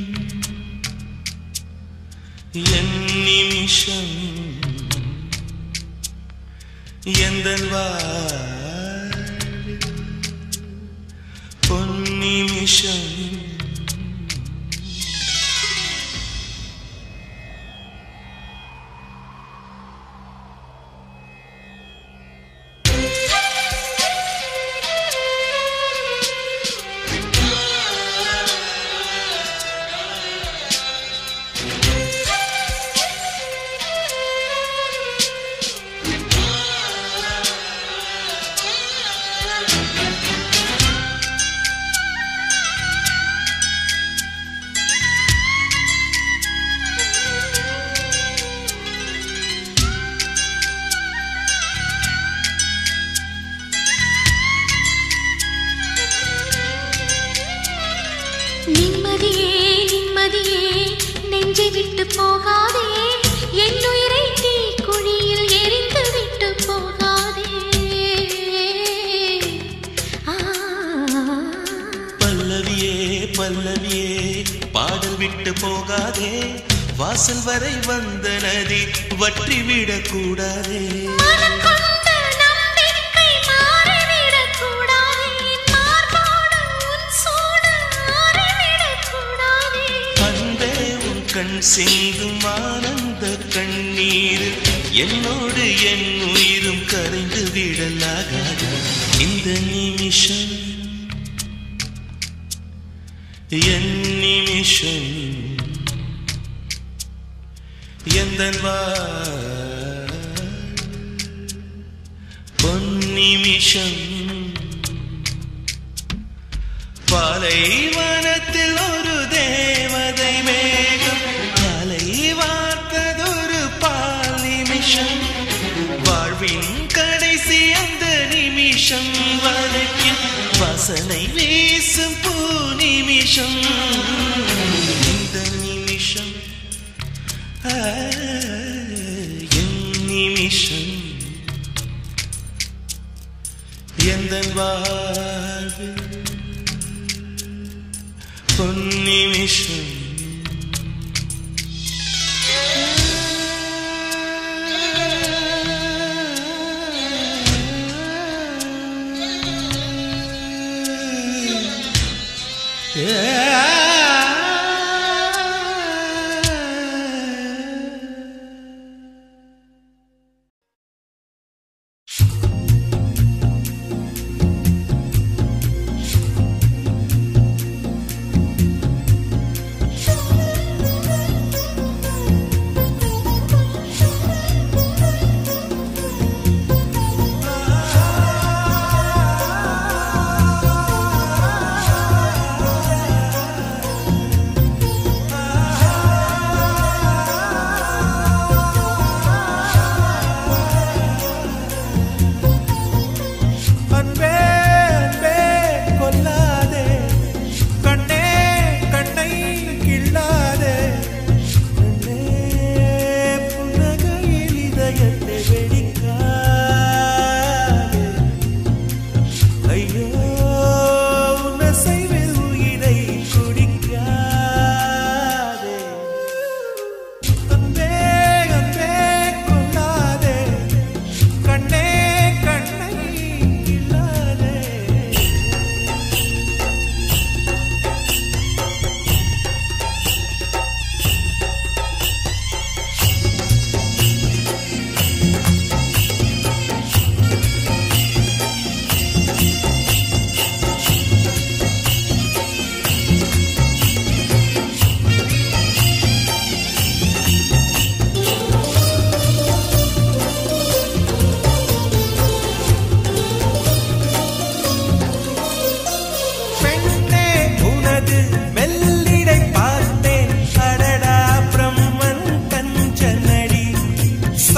என் நிமிஷம் எந்த பொன் நிமிஷம் நிம்மதியே நிம்மதியே நெஞ்சை விட்டு போகாதே என் உயிரை தீ குழியில் எரிந்து விட்டு போகாதே ஆ பல்லவியே பல்லவியே பாடல் விட்டு போகாதே வாசல் வரை வந்த நதி வற்றி விடக்கூடாதே மனம் கொண்ட நம்பிக்கை மாறிவிடக்கூடாதே மார்போடு உன் சூடு மாறிவிடக்கூடாதே அன்பே உன் கண் சிந்தும் ஆனந்த கண்ணீர் என்னோடு என் உயிரும் கரைந்து விடலாகாதா இந்த நிமிஷம் என் நிமிஷம் எந்த பொன் நிமிஷம் பாலைவனத்தில் ஒரு தேவதை மேகம் காலை வார்த்ததொரு பால் நிமிஷம் வாழ்வின் கடைசி அந்த நிமிஷம் வரைக்கும் வாசனை வீசும் பூ நிமிஷம் இந்த நிமிஷம் ஆ, என் நிமிஷம் எந்த வாழ்வில் பொன்னிமிஷம்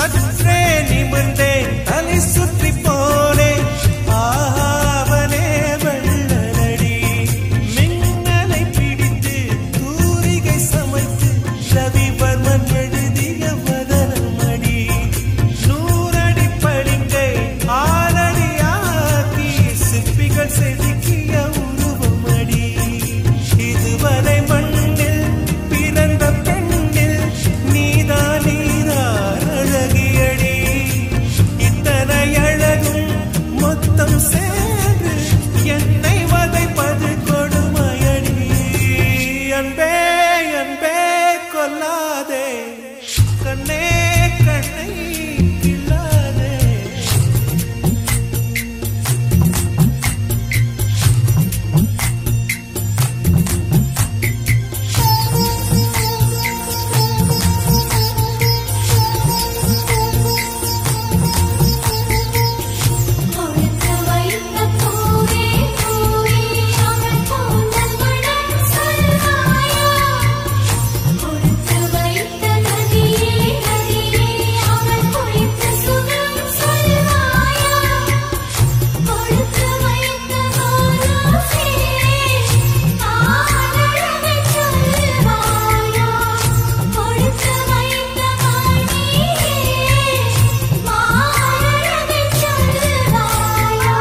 சற்றே நிமிர்ந்தேன் தலை சுற்றி போனேன் ஆவலே வெள்ளலடி மின்னலை பிடித்து தூரிகை சமைத்து ரவிவர்மன் எழுதிய வதனமடி நூறடி பளிங்கை ஆறடியாக்கி சிற்பிகள் செதுக்கிய உருவமடி இதுவரை மண்ணில் பிறந்த பெண்ணில் நீதா நீதா அழகியடி இத்தனை அழகும் மொத்தம் சேர்ந்து என்னை வதைப்பது கொடுமையடி அன்பே அன்பே கொல்லாதே கண்ணே கண்ணை கில்லாதே கொடுத்து வைத்த பூவே பூவே அவள் போந்தல் மனம் சொல்வாயா கொடுத்து வைத்த நதியே நதியே அவள் குளித்த சுகம் சொல்வாயா கொடுத்து வைத்த மானசே ஆனழகை சொல்வாயா கொடுத்து வைத்த மணியே மானழகை சொல்வாயா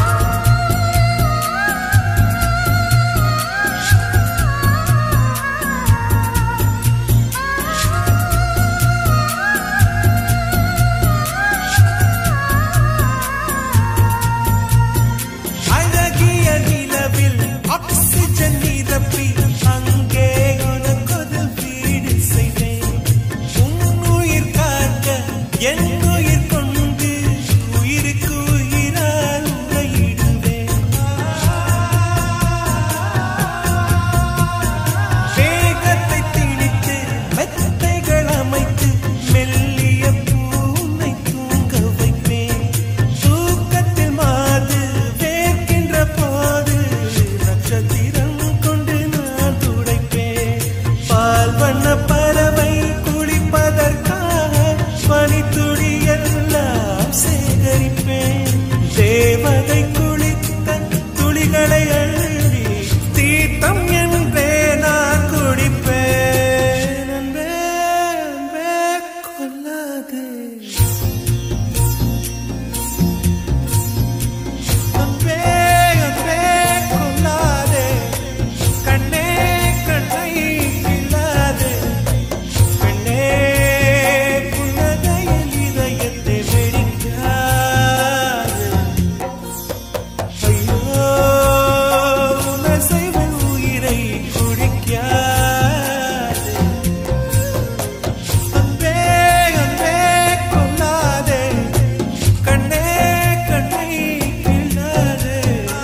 அழகிய நிலவில் ஆக்சிஜன் நிரப்பி அங்கே உனக்கொரு வீடு செய்வேன் உன்னுயிர் காக்க என் உயிர் கொண்டு உயிருக்கு உயிரால் உரையிடுவேன் வேகத்தை திணித்து மெத்தைகள் அமைத்து மெல்லிய பூனை தூங்க வைப்பேன் தூக்கத்தில் மாது வேர்க்கின்ற போது நட்சத்திரம் கொண்டு நான் துடைப்பேன் பால் வண்ண பறவை குளிப்பதற்காக பனித்துளி எல்லாம் சேகரிப்பேன் தேவதை குளித்த துளிகளை அள்ளி தீர்த்தம் என்றே நான் குடிப்பேன் அன்பே அன்பே கொல்லாதே அன்பே அன்பே கொல்லாதே கண்ணே கண்ணை கிள்ளாதே பெண்ணே புன்னகையில் இதயத்தை வெடிக்காதே ஐயோ உன்னை செய்வன் உயிரை குடிக்காதே அன்பே அன்பே கொல்லாதே கண்ணே கண்ணை கிள்ளாதே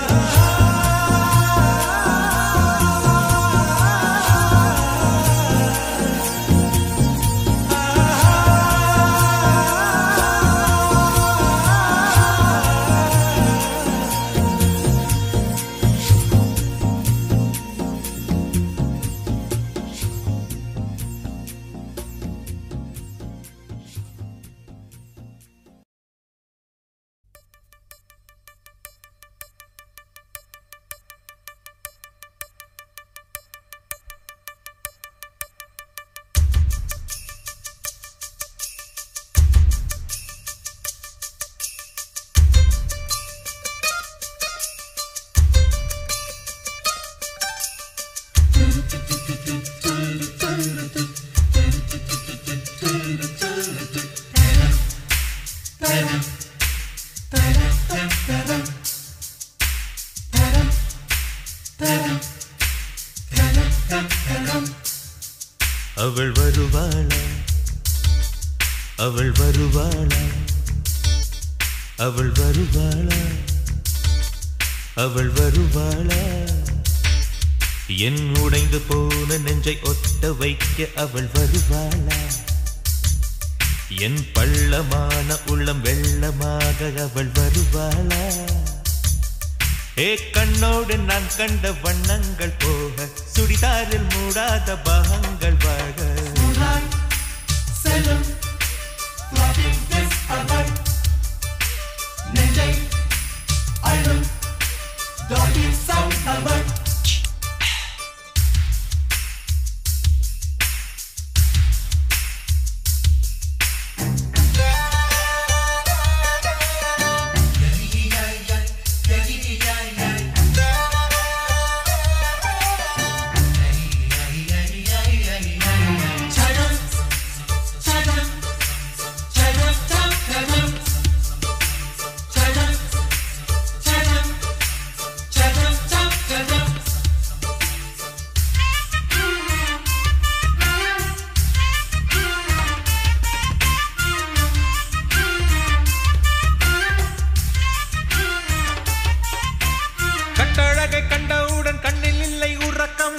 அவள் வருவாளா அவள் வருவாளா அவள் வருவாளா அவள் வருவாளா என் உடைந்து போன நெஞ்சை ஒட்ட வைக்க அவள் வருவாளா என் பள்ளமான உள்ளம் வெள்ளமாக அவள் வருவாளா ஏ கண்ணோடு நான் கண்ட வண்ணங்கள் போக சுடிதாரில் மூடாத பாகங்கள் வாழ செல்லும் கட்டழகை கண்டவுடன் கண்ணில் இல்லை உறக்கம்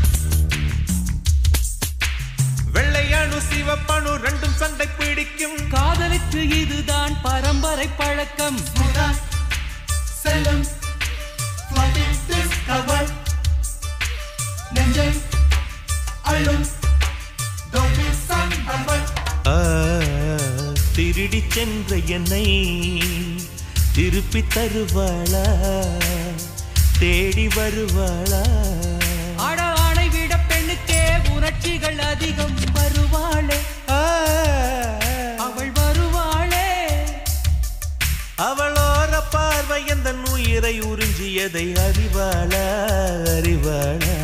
வெள்ளையணு சிவப்பணு ரெண்டும் சண்டை பிடிக்கும் காதலுக்கு இதுதான் பரம்பரை பழக்கம் செல்லும் flooding this cover நெஞ்சை அள்ளும் don't be sunburned ஆ, திருடிச் சென்ற என்னை திருப்பி தருவாளா தேடி வருவாளா அட ஆணை விட பெண்ணுக்கே உணர்ச்சிகள் அதிகம் வருவாளே ஆ, அவள் வருவாளே அவளோர பார்வை எந்த உயிரை உறிஞ்சியதை அறிவாளா அறிவாளா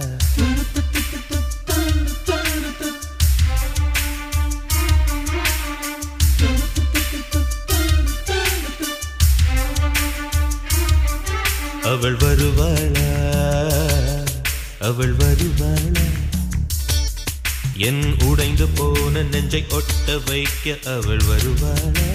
அவள் வருவாளா அவள் வருவாளா என் உடைந்து போன நெஞ்சை ஒட்ட வைக்க அவள் வருவாளா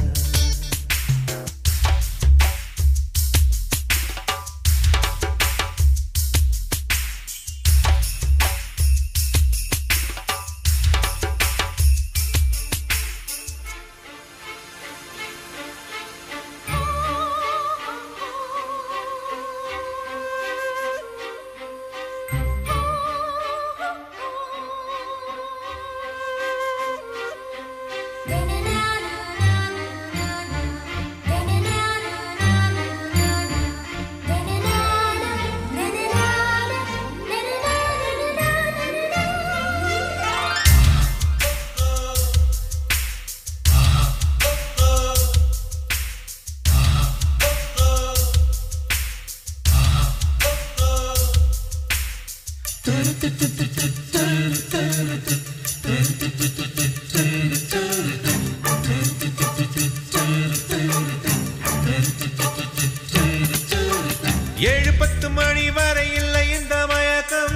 ஏழு பத்து மணி வரை இல்லை இந்த மயக்கம்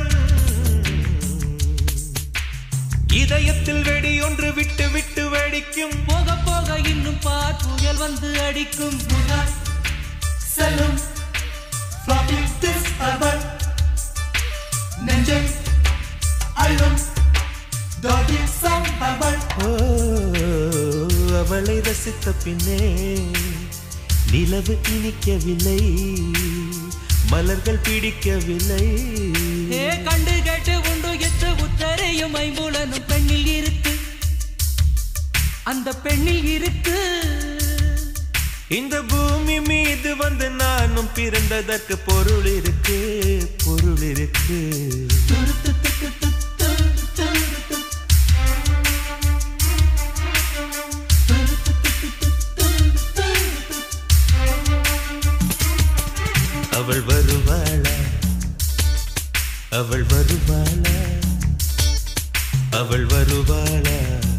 இதயத்தில் வெடி ஒன்று விட்டு விட்டு வெடிக்கும் போக போக இன்னும் பார் புயல் வந்து அடிக்கும் செல்லும் flooding this cover நெஞ்சை அள்ளும் don't be sunburned ஓ, அவளை ரசித்த பின்னே நிலவு இனிக்கவில்லை மலர்கள் பிடிக்கவில்லை ஏ கண்டு கேட்டு உண்டு எத்து உத்தரையும் ஐம்புலனும் பெண்ணில் இருக்கு அந்த பெண்ணில் இருக்கு இந்த பூமி மீது வந்து நானும் பிறந்ததற்கு பொருள் இருக்கு பொருள் இருக்கு அவள் வருவாளா அவள் வருவாளா அவள் வருவாளா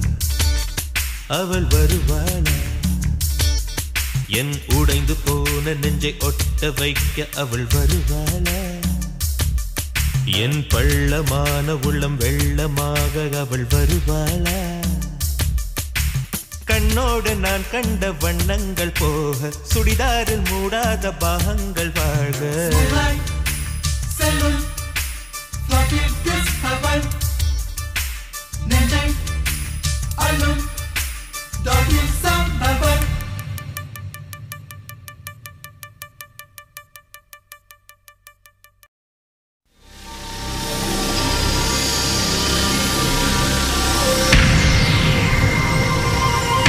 அவள் வருவாளா என் உடைந்து போன நெஞ்சை ஒட்ட வைக்க அவள் வருவாளா என் பள்ளமான உள்ளம் வெள்ளமாக அவள் வருவாளா கண்ணோடு நான் கண்ட வண்ணங்கள் போக சுடிதாரில் மூடாத பாகங்கள் வாழ்க செல்லும் flooding this cover நெஞ்சை அள்ளும் don't be sunburned ஆ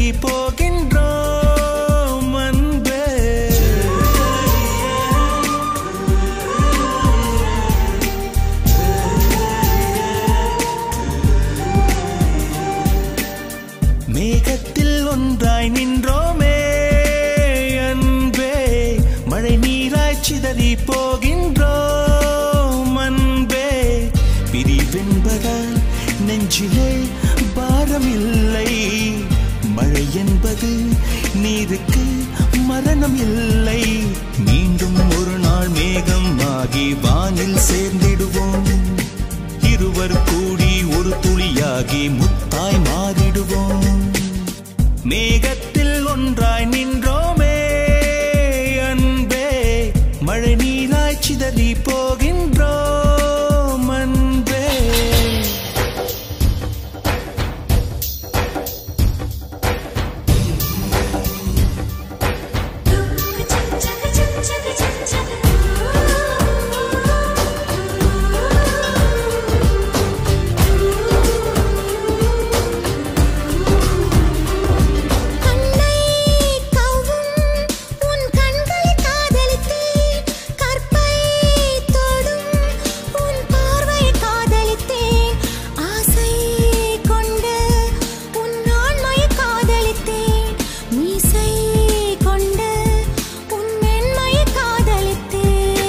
சிதறி போகின்றோம் அன்பே மேகத்தில் ஒன்றாய் நின்றோமே அன்பே மழை நீராய் சிதறி போகின்றோம் அன்பே பிரிவென்பதால் நெஞ்சிலே பாரமில்லை மழை என்பது நீருக்கு மரணம் இல்லை மீண்டும் ஒரு நாள் மேகம் ஆகி வானில் சேர்ந்திடுவோம் இருவர் கூடி ஒரு துளியாகி முத்தாய் மாறிடுவோம் மேகத்தில் ஒன்றாய் நின்றோமே அன்பே மழை நீராய் சிதறி போகின்றோம் அன்பே கண்ணை கவ்வும் உன் கண்களை காதலித்தேன் கற்பை தொடும் உன் பார்வையை காதலித்தேன் ஆசை கொண்டு உன் ஆண்மையை காதலித்தேன் மீசை கொண்டு உன் மென்மையை காதலித்தேன்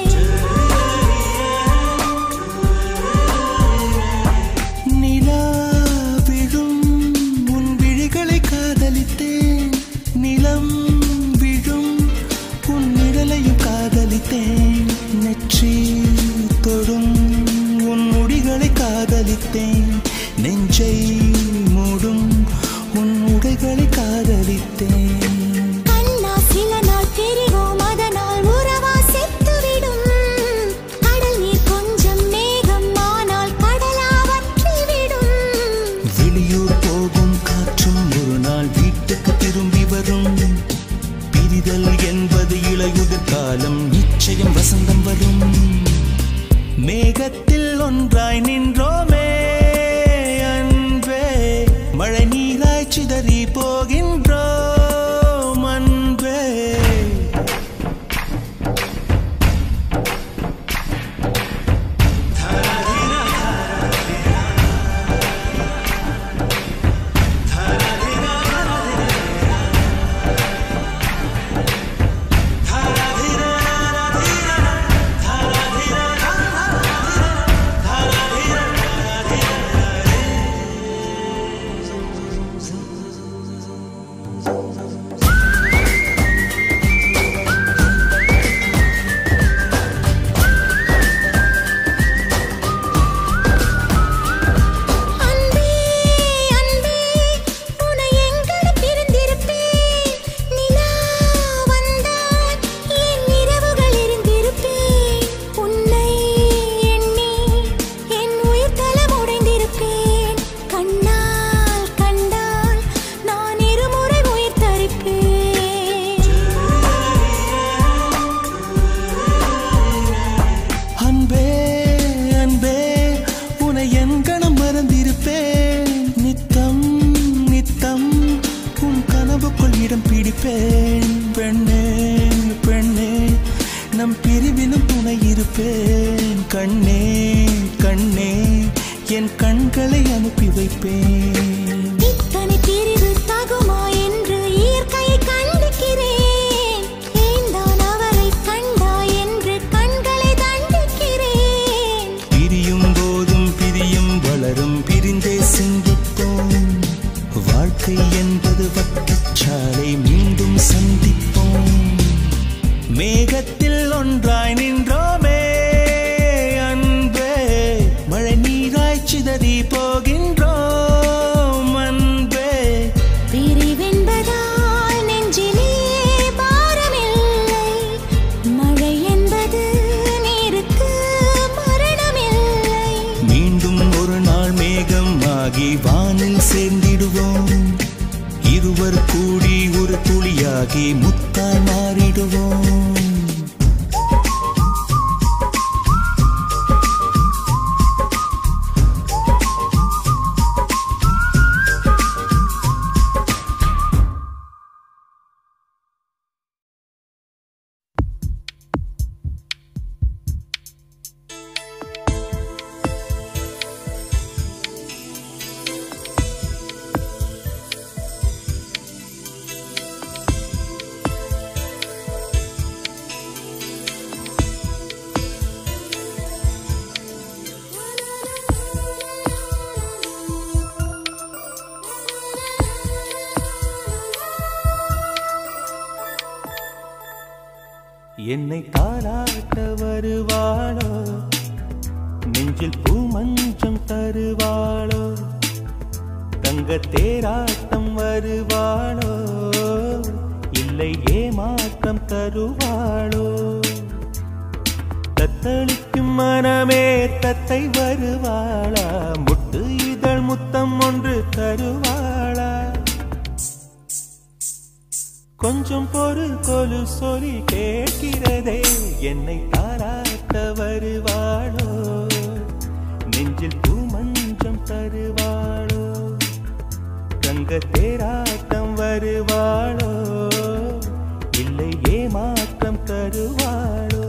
நிலா விழும் உன் விழிகளை காதலித்தேன் நிலம் விழும் உன் நிழலையும் காதலித்தேன் நெற்றி தொடும் உன் முடிகளை காதலித்தேன் நெஞ்சை மூடும் உன் உடைகளை காதலித்தேன் கண்ணா சில நாள் பிரிவோம் அதனால் உறவா செத்துவிடும் கடல் நீர் கொஞ்சம் மேகம் ஆனால் கடலா வற்றிவிடும் வெளியூர் போகும் காற்றும் ஒரு நாள் வீட்டுக்கு திரும்பி வரும் பிரிதல் என்பது இளையுதிர் காலம் நிச்சயம் வசந்தம் வரும் மேகத்தில் ஒன்றாய் நின்றோமே அன்பே மழை நீராய் சிதறி போகின்றோம் அன்பே அன்பே அன்பே உன்னை எங்கட பிரிந்திருப்பேன் நிலா வந்தால் என் இரவுகள் இருந்திருப்பேன் உன்னை எண்ணி என் உயிர் தலம் உடைந்திருப்பேன் கண்ணால் கண்டால் நான் இருமுறை உயிர் தரிப்பேன் அன்பே அன்பே உன்னை என் கணம் மறந்திருப்பேன் நித்தம் நித்தம் உன் கனவுக்குள் இடம் பிடிப்பேன் பெண்ணே பெண்ணே நம் பிரிவிலும் துணை இருப்பேன் கண்ணே கண்ணே என் கண்களை அனுப்பி வைப்பேன் இத்தனை பிரிவு தகுமா என்று இயற்கையை கண்டிக்கிறேன் ஏன்தான் அவரை கண்டா என்று கண்களை தண்டிக்கிறேன் பிரியும் போதும் பிரியும் வளரும் பிரிந்தே சிந்திப்போம் வாழ்க்கை என்பது வட்டச்சாலை மீண்டும் சந்திப்போம் மேகத்தில் ஒன்றாய் நின்றோமே அன்பே மழை நீராய் சிதறி போகின்றோம் அன்பே பிரிவென்பதால் நெஞ்சிலே பாரமில்லை மழை என்பது நீருக்கு மரணமில்லை மீண்டும் ஒரு நாள் மேகம் ஆகி வானில் சேர்ந்திடுவோம் இருவர் கூடி ஒரு துளியாகி முத்தாய் மாறிடுவோம் என்னை தாராட்ட வருவாளோ நெஞ்சில் பூமஞ்சம் தருவாளோ தங்க தேராட்டம் வருவாளோ இல்லை ஏமாற்றம் தருவாளோ தத்தளிக்கும் மனமே தத்தை வருவாளா முட்டு இதழ் முத்தம் ஒன்று தருவாளா கொஞ்சம் பொறு கொலு சொல்லி கேட்கிறதே என்னை தாராட்ட வருவாளோ நெஞ்சில் பூமஞ்சம் தருவாளோ தங்க தேராட்டம் வருவாளோ இல்லை ஏமாற்றம் தருவாளோ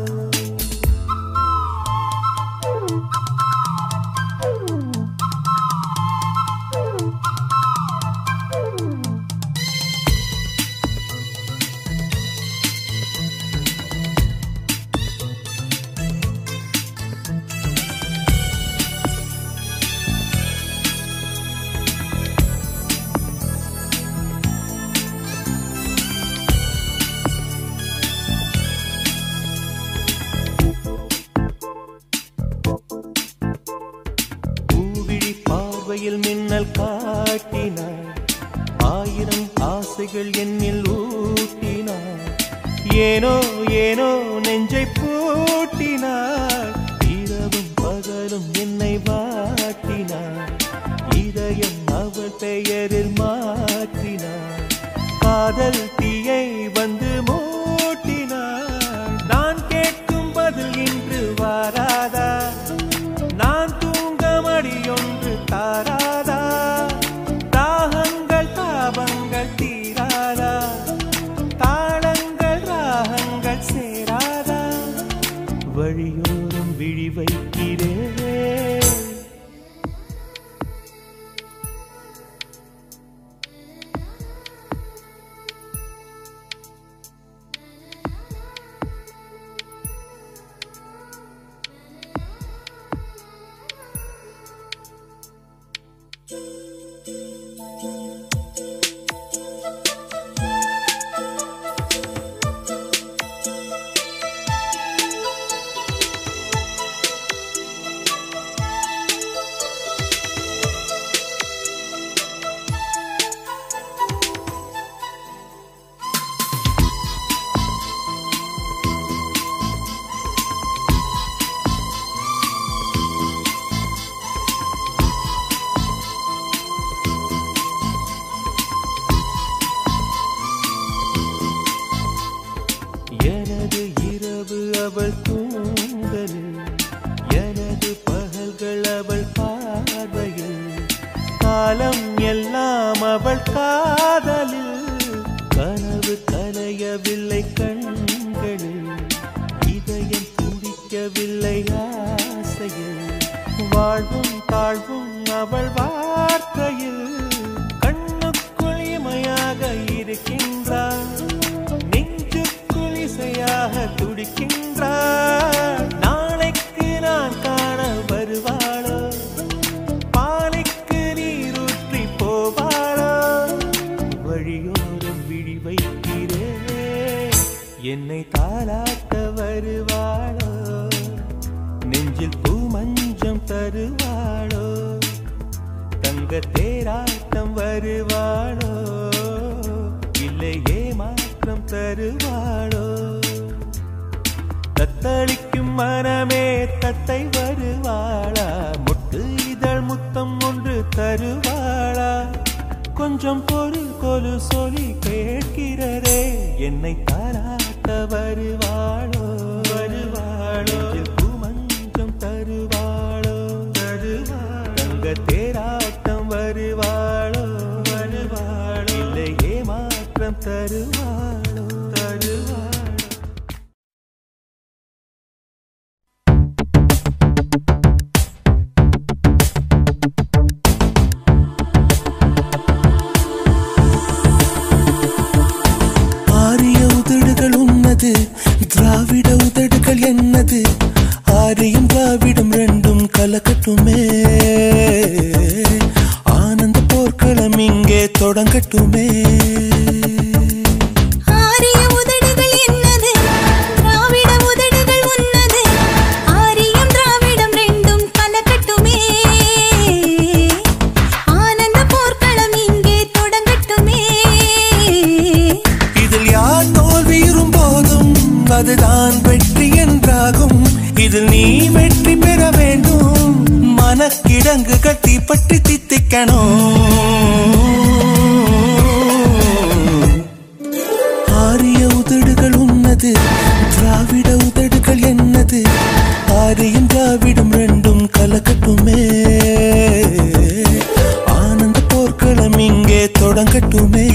பூவிழி பார்வையில் மின்னல் காட்டினாள் ஆயிரம் ஆசைகள் என்னில் ஊட்டினாள் ஏனோ ஏனோ நெஞ்சை பூட்டினாள் இரவும் பகலும் என்னை வாட்டினாள் இதயம் அவள் பெயரில் மாற்றினாள் காதல் தீயை வந்து மூட்டினாள் நான் கேட்கும் பதில் இன்று வாராதா நான் தூங்க மடியொன்று தாராதா தாகங்கள் தாபங்கள் தீராதா தாளங்கள் ராகங்கள் சேராதா வழியோரம் விழி வைக்கிறேன் எனது இரவு அவள் தூங்கலில் எனது பகல்கள் அவள் பார்வையில் காலம் எல்லாம் அவள் காதலில் கனவு கலையவில்லை கண்களில் இதயம் துடிக்கவில்லை ஆசையில் வாழ்வும் தாழ்வும் அவள் வார்த்தையில் கண்ணுக்குள் இமையாக இருக்கின்றாள் நெஞ்சுக்குள் இசையாக துடிக்கின்றாள் நாளைக்கு நான் காண வருவாளோ பாலைக்கு நீரூற்றி போவாளோ வழியோரம் விழி வைக்கிறேன் என்னை தாளாட்ட வருவாளோ நெஞ்சில் பூமஞ்சம் தருவாளோ தங்க தேராட்டம் வருவாளோ இல்லை ஏமாற்றம் தருவாளோ தத்தளிக்கும் மனமே தத்தை வருவாளா முட்டு இதழ் முத்தம் ஒன்று தருவாளா கொஞ்சம் பொருள் கொலு சொல்லி கேட்கிறதே என்னை தாராட்ட வருவாளோ வருவாளோ பூமஞ்சம் தருவாளோ தருவாளோ தங்க தேராட்டம் வருவாளோ வருவாளோ இல்லை ஏமாற்றம் தருவாளோ தருவாளோ ஆரிய உதடுகள் உன்னது திராவிட உதடுகள் என்னது ஆரியம் திராவிடம் ரெண்டும் கலக்கட்டுமே ஆனந்த போர்க்களம் இங்கே தொடங்கட்டுமே ஆரிய உதடுகள் என்னது திராவிட ஜங்கு கட்டி பற்றி தித்திக்கணும் ஆரிய உதடுகள் உன்னது திராவிட உதடுகள் என்னது ஆரியும் திராவிடம் ரெண்டும் கலக்கட்டுமே ஆனந்த போர்க்களம் இங்கே தொடங்கட்டுமே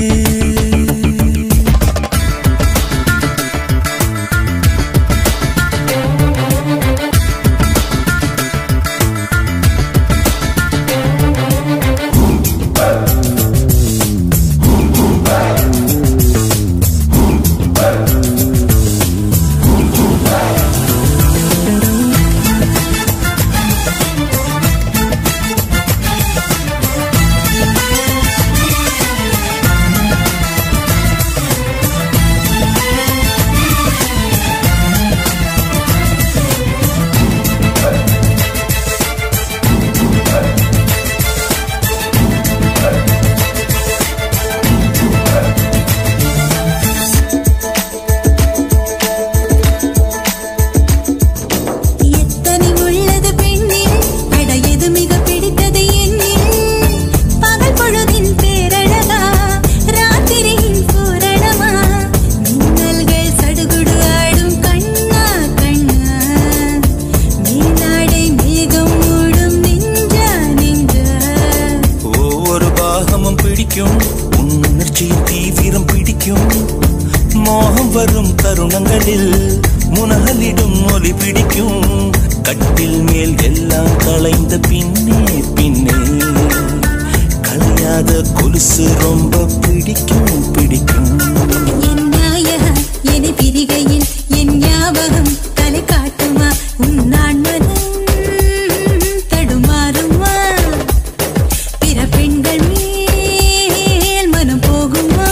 எத்தனை உள்ளது பெண்ணில் அட எது மிக பிடித்தது என்னில் பகல் பொழுதின் பேரழகா ராத்திரியின் பூரணமா மின்னல்கள் சடுகுடு ஆடும் கண்ணா கண்ணா மேலாடை மேகம் மூடும் நெஞ்சா நெஞ்சா ஒவ்வொரு பாகமும் பிடிக்கும் உணர்ச்சியின் தீவிரம் பிடிக்கும் மோகம் வரும் தருணங்களில் முனகலிடும் ஒலி பிடிக்கும் கட்டில் மேல் எல்லாம் களைந்த பின்னே பின்னே கலையாத கொலுசு ரொம்ப பிடிக்கும் பிடிக்கும் என் நாயகா என்னை பிரிகையில் என் ஞாபகம் தலை காட்டுமா உன் நான்மதம் தடுமாறுமா பிற பெண்கள் மேல் மனம் போகுமா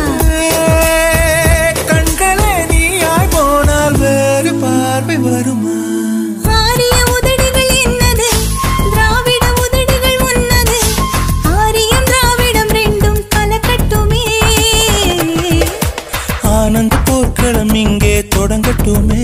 கண்களே நீயாய் போனால் வேறு பார்வை வருமா ஆரிய உதடுகள் என்னது திராவிட உதடுகள் உன்னது ஆரியம் திராவிடம் ரெண்டும் கலக்கட்டுமே ஆனந்த போர்க்களம் இங்கே தொடங்கட்டுமே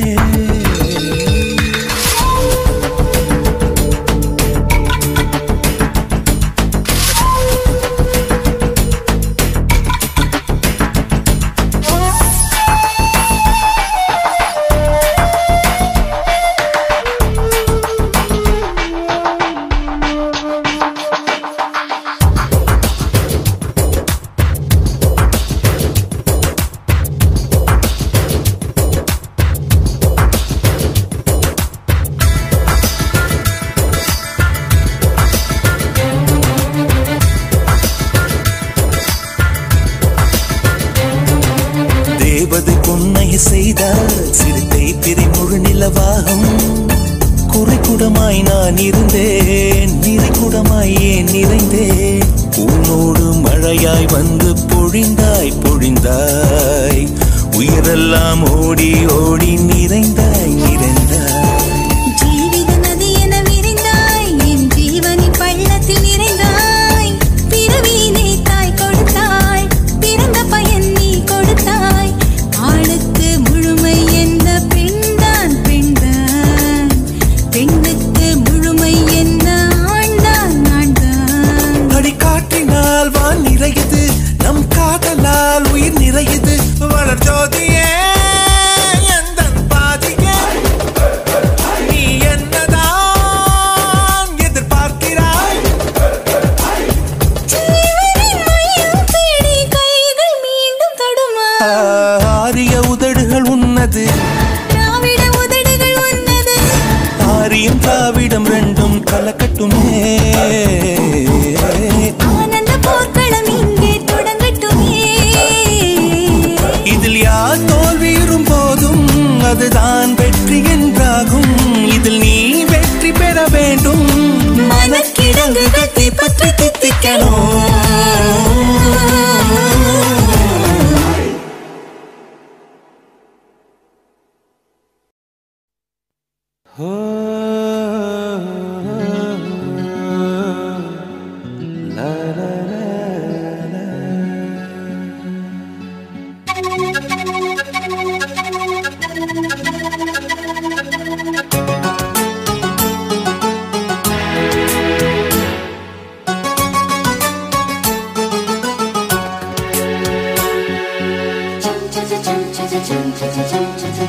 தேவதை பொன்னைய செய்தார் சிறுத்தை பிறை முழு நிலவாகும் குறைக்குடமாய் நான் இருந்தேன் நிறைக்குடமாய் ஏன் நிறைந்தேன் உன்னோடு மழையாய் வந்து பொழிந்தாய் பொழிந்தாய் உயிரெல்லாம் ஓடி ஓடி நிறைந்தாய் நிறைந்தாய் ஜீவித நதி என விரிந்தாய் என் ஜீவனின் பள்ளத்தில் நிறைந்தாய் பிறவியினை தாய் கொடுத்தாய் பிறந்த பயன் நீ கொடுத்தாய் ஆளுக்கு முழுமை என்ன பெண்தான் பெண்தான் பெண்ணுக்கு முழுமை என்ன ஆண்தான் ஆண்தான் அடி காற்றினால் வான் நிறையுது நம் காதலால் உயிர் நிறையுது வளர் ஜோதியே எந்தன் பாதியே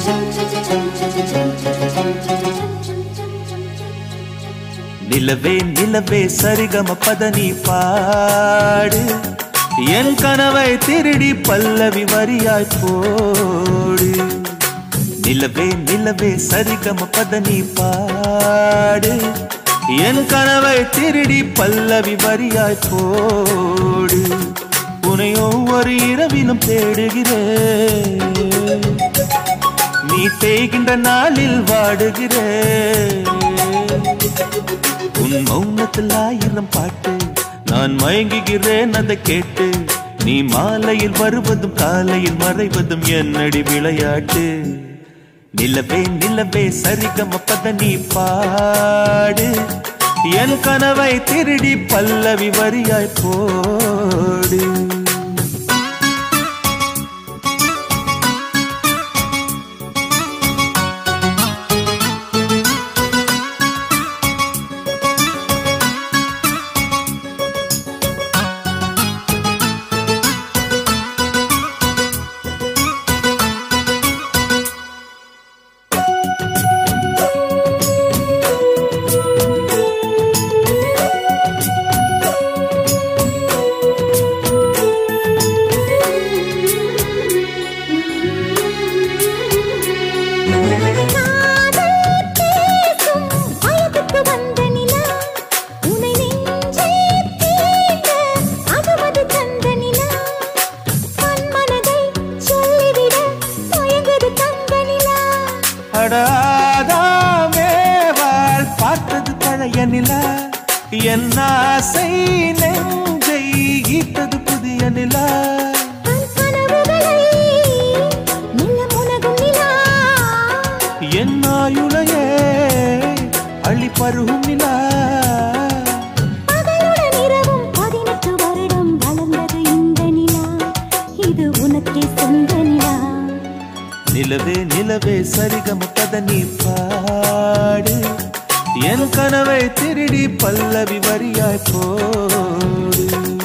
நிலவே நிலவே சரிகம பதனி பாடு என் கனவை திருடி பல்லவி வரியாய் போடு நிலவே நிலவே சரிகம பதனி பாடு என் கனவை திருடி பல்லவி வரியாய் போடு உன்னை ஒவ்வொரு இரவிலும் தேடுகிறேன் நீ தேய்கின்ற நாளில் வாடுகிறேன் உன் மௌனத்தில் ஆயிரம் பாட்டு நான் மயங்குகிறேன் அதை கேட்டு நீ மாலையில் வருவதும் காலையில் மறைவதும் என்னடி விளையாட்டு நிலவே நிலவே சரிகம பத நீ பாடு என் கனவை திருடி பல்லவி வரியாய் போடு காதல் பேசும் வயதுக்கு வந்த நிலா உனை நெஞ்சில் தீண்ட அகமது தந்த நிலா தன் மனதை சொல்லிவிட தயங்குது தந்த நிலா அடாதாமேவாள் பார்த்தது பழைய நிலா என் ஆசை நெஞ்சை ஈட்டது புதிய நிலா தன் கனவுகளை மெல்ல முனகும் நிலா என் ஆயுளையே அள்ளி பருகும் நிலா பகலுடன் இரவும் பதினெட்டு வருடம் வளர்ந்தது இந்த நிலா இது உனக்கே சொந்த நிலா நிலவே நிலவே சரிகம பத நீ பாடு என் கனவை திருடி பல்லவி வரியாய் போடு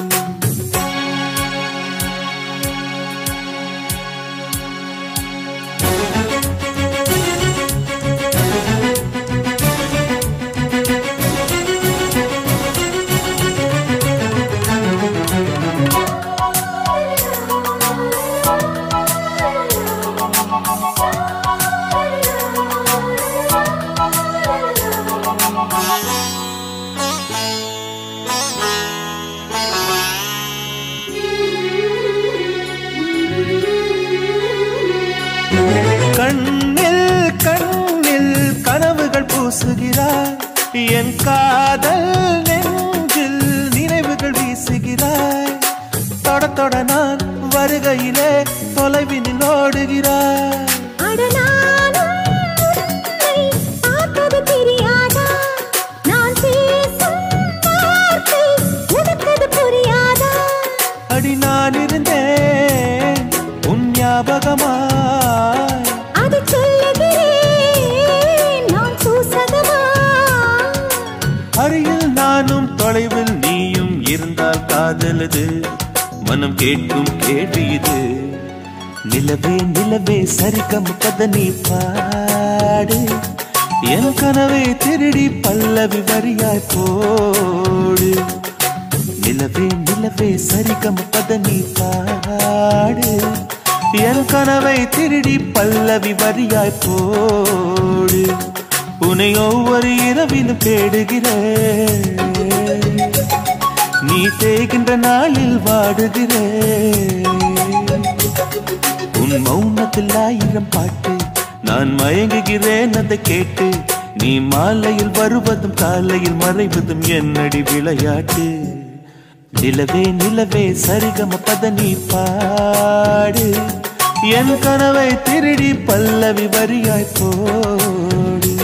கண்ணில் கண்ணில் கனவுகள் பூசுகிறாய் என் காதல் நெஞ்சில் நினைவுகள் வீசுகிறாய் தொட தொட நான் வருகையிலே தொலைவினில் ஓடுகிறாய் அடனானும் உன்னை பார்த்தது தெரியாதா நான் பேசும் வார்த்தை உனக்கது புரியாதா அடி நான் இருந்தேன் உன் ஞாபகமாய் அது சொல்லுகிறேன் நான் சூசகமா அருகில் நானும் தொலைவில் நீயும் இருந்தால் காதலது மனம் கேட்கும் கேள்வி இது நிலவே நிலவே சரிகம் கத நீ பாடு என் கனவை திருடி பல்லவி வரியாய் போடு நிலவே நிலவே சரிகம் பத நீ பாடு என் கனவை திருடி பல்லவி வரியாய் போடு உன்னை ஒவ்வொரு இரவிலும் தேடுகிறேன் நீ தேய்கின்ற நாளில் வாடுகிறேன் உன் மௌனத்தில் ஆயிரம் பாட்டு நான் மயங்குகிறேன் அதை கேட்டு நீ மாலையில் வருவதும் காலையில் மறைவதும் என்னடி விளையாட்டு நிலவே நிலவே சரிகம பத நீ பாடு என் கனவை திருடி பல்லவி வரியாய் போடு